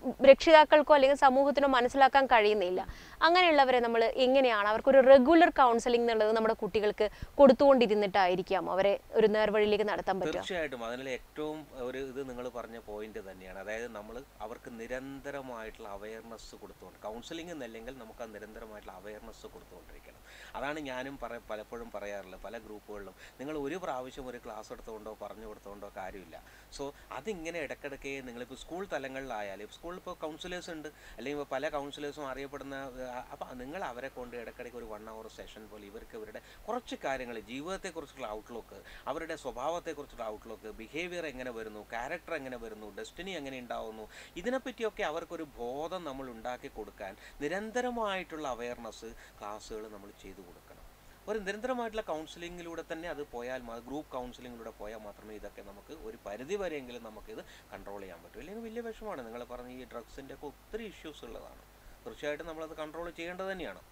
രക്ഷിതാക്കൾക്കോ അല്ലെങ്കിൽ സമൂഹത്തിനോ മനസ്സിലാക്കാൻ കഴിയുന്നില്ല അങ്ങനെയുള്ളവരെ നമ്മൾ എങ്ങനെയാണ് അവർക്കൊരു റെഗുലർ കൗൺസിലിംഗ് എന്നുള്ളത് നമ്മുടെ കുട്ടികൾക്ക് കൊടുത്തുകൊണ്ടിരുന്നിട്ടായിരിക്കാം അവരെ ഒരു നേർവഴിയിലേക്ക് നടത്താൻ പറ്റുക തീർച്ചയായിട്ടും അതിൽ ഏറ്റവും ഒരു ഇത് നിങ്ങൾ പറഞ്ഞ പോയിന്റ് തന്നെയാണ് അതായത് നമ്മൾ അവർക്ക് നിരന്തരമായിട്ടുള്ള അവയർനെസ് കൊടുത്തുകൊണ്ട് കൗൺസിലിംഗ് എന്നല്ലെങ്കിൽ നമുക്ക് ആ നിരന്തരമായിട്ടുള്ള അവയർനെസ് കൊടുത്തുകൊണ്ടിരിക്കണം അതാണ് ഞാനും പറ പലപ്പോഴും പറയാറുള്ളത് പല ഗ്രൂപ്പുകളിലും നിങ്ങൾ ഒരു പ്രാവശ്യം ഒരു ക്ലാസ് എടുത്തുകൊണ്ടോ പറഞ്ഞു കൊടുത്തുകൊണ്ടോ കാര്യമില്ല സോ അതിങ്ങനെ ഇടയ്ക്കിടയ്ക്ക് നിങ്ങളിപ്പോൾ സ്കൂൾ തലങ്ങളിലായാലും സ്കൂളിൽ ഇപ്പോൾ കൗൺസിലേഴ്സ് ഉണ്ട് അല്ലെങ്കിൽ ഇപ്പോൾ പല കൗൺസിലേഴ്സും അറിയപ്പെടുന്ന അപ്പോൾ നിങ്ങൾ അവരെ കൊണ്ട് ഇടയ്ക്കിടയ്ക്ക് ഒരു വൺ അവർ സെഷൻ പോലെ ഇവർക്ക് ഇവരുടെ കുറച്ച് കാര്യങ്ങൾ ജീവിതത്തെക്കുറിച്ചുള്ള ഔട്ട്ലുക്ക് അവരുടെ സ്വഭാവത്തെക്കുറിച്ചുള്ള ഔട്ട്ലുക്ക് ബിഹേവിയർ എങ്ങനെ വരുന്നു ക്യാരക്ടർ എങ്ങനെ വരുന്നു ഡെസ്റ്റിനി എങ്ങനെ ഉണ്ടാവുന്നു ഇതിനെപ്പറ്റിയൊക്കെ അവർക്കൊരു ബോധം നമ്മൾ ഉണ്ടാക്കി കൊടുക്കാൻ നിരന്തരമായിട്ടുള്ള അവയർനെസ് ക്ലാസ്സുകൾ നമ്മൾ ചെയ്തു കൊടുക്കണം ഒരു നിരന്തരമായിട്ടുള്ള കൗൺസിലിങ്ങിലൂടെ തന്നെ അത് പോയാൽ മതി ഗ്രൂപ്പ് കൗൺസിലിങ്ങിലൂടെ പോയാൽ മാത്രമേ ഇതൊക്കെ നമുക്ക് ഒരു പരിധി വരെയെങ്കിലും നമുക്കിത് കൺട്രോൾ ചെയ്യാൻ പറ്റൂ അല്ലെങ്കിൽ വലിയ വിഷമമാണ് നിങ്ങൾ പറഞ്ഞ ഈ ഡ്രഗ്സിൻ്റെ ഒക്കെ ഒത്തിരി ഇഷ്യൂസ് ഉള്ളതാണ് തീർച്ചയായിട്ടും നമ്മളത് കൺട്രോൾ ചെയ്യേണ്ടത് തന്നെയാണ്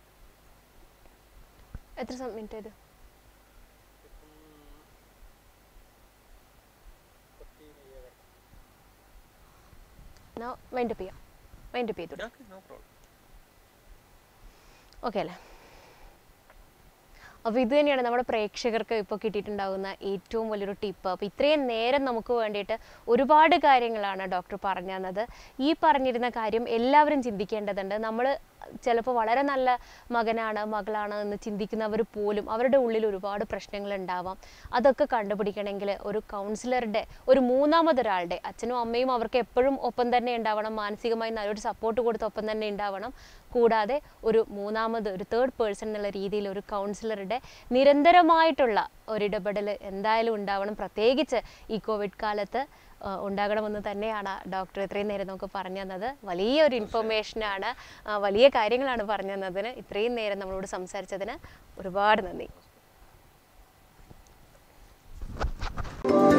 എത്ര മിനിറ്റ് ഇത് വൈൻഡപ്പ് ചെയ്യാം വൈൻഡപ്പ് ചെയ്തു ഓക്കെ നോ പ്രോബ്ലം ഓക്കെ അല്ലേ അപ്പോൾ ഇത് തന്നെയാണ് നമ്മുടെ പ്രേക്ഷകർക്ക് ഇപ്പോൾ കിട്ടിയിട്ടുണ്ടാകുന്ന ഏറ്റവും വലിയൊരു ടിപ്പ് അപ്പോൾ ഇത്രയും നേരം നമുക്ക് വേണ്ടിയിട്ട് ഒരുപാട് കാര്യങ്ങളാണ് ഡോക്ടർ പറഞ്ഞു തന്നത് ഈ പറഞ്ഞിരുന്ന കാര്യം എല്ലാവരും ചിന്തിക്കേണ്ടതുണ്ട് നമ്മൾ ചിലപ്പോൾ വളരെ നല്ല മകനാണ് മകളാണ് എന്ന് ചിന്തിക്കുന്നവർ പോലും അവരുടെ ഉള്ളിൽ ഒരുപാട് പ്രശ്നങ്ങൾ ഉണ്ടാവാം അതൊക്കെ കണ്ടുപിടിക്കണമെങ്കിൽ ഒരു കൗൺസിലറുടെ ഒരു മൂന്നാമതൊരാളുടെ അച്ഛനും അമ്മയും അവർക്ക് എപ്പോഴും ഒപ്പം തന്നെ ഉണ്ടാവണം മാനസികമായി നല്ലൊരു സപ്പോർട്ട് കൊടുത്ത് ഒപ്പം തന്നെ ഉണ്ടാവണം കൂടാതെ ഒരു മൂന്നാമത് ഒരു തേർഡ് പേഴ്സൺ എന്നുള്ള രീതിയിൽ ഒരു കൗൺസിലറുടെ നിരന്തരമായിട്ടുള്ള ഒരിടപെടൽ എന്തായാലും ഉണ്ടാവണം പ്രത്യേകിച്ച് ഈ കോവിഡ് കാലത്ത് ആ, ഉണ്ടാകണമെന്ന് തന്നെയാണ് ഡോക്ടർ ഇത്രയും നേരം നമുക്ക് പറഞ്ഞു തന്നത് വലിയൊരു ഇൻഫർമേഷനാണ് ആ, വലിയ കാര്യങ്ങളാണ് പറഞ്ഞു തന്നതിന് ഇത്രയും നേരം നമ്മളോട് സംസാരിച്ചതിന് ഒരുപാട് നന്ദി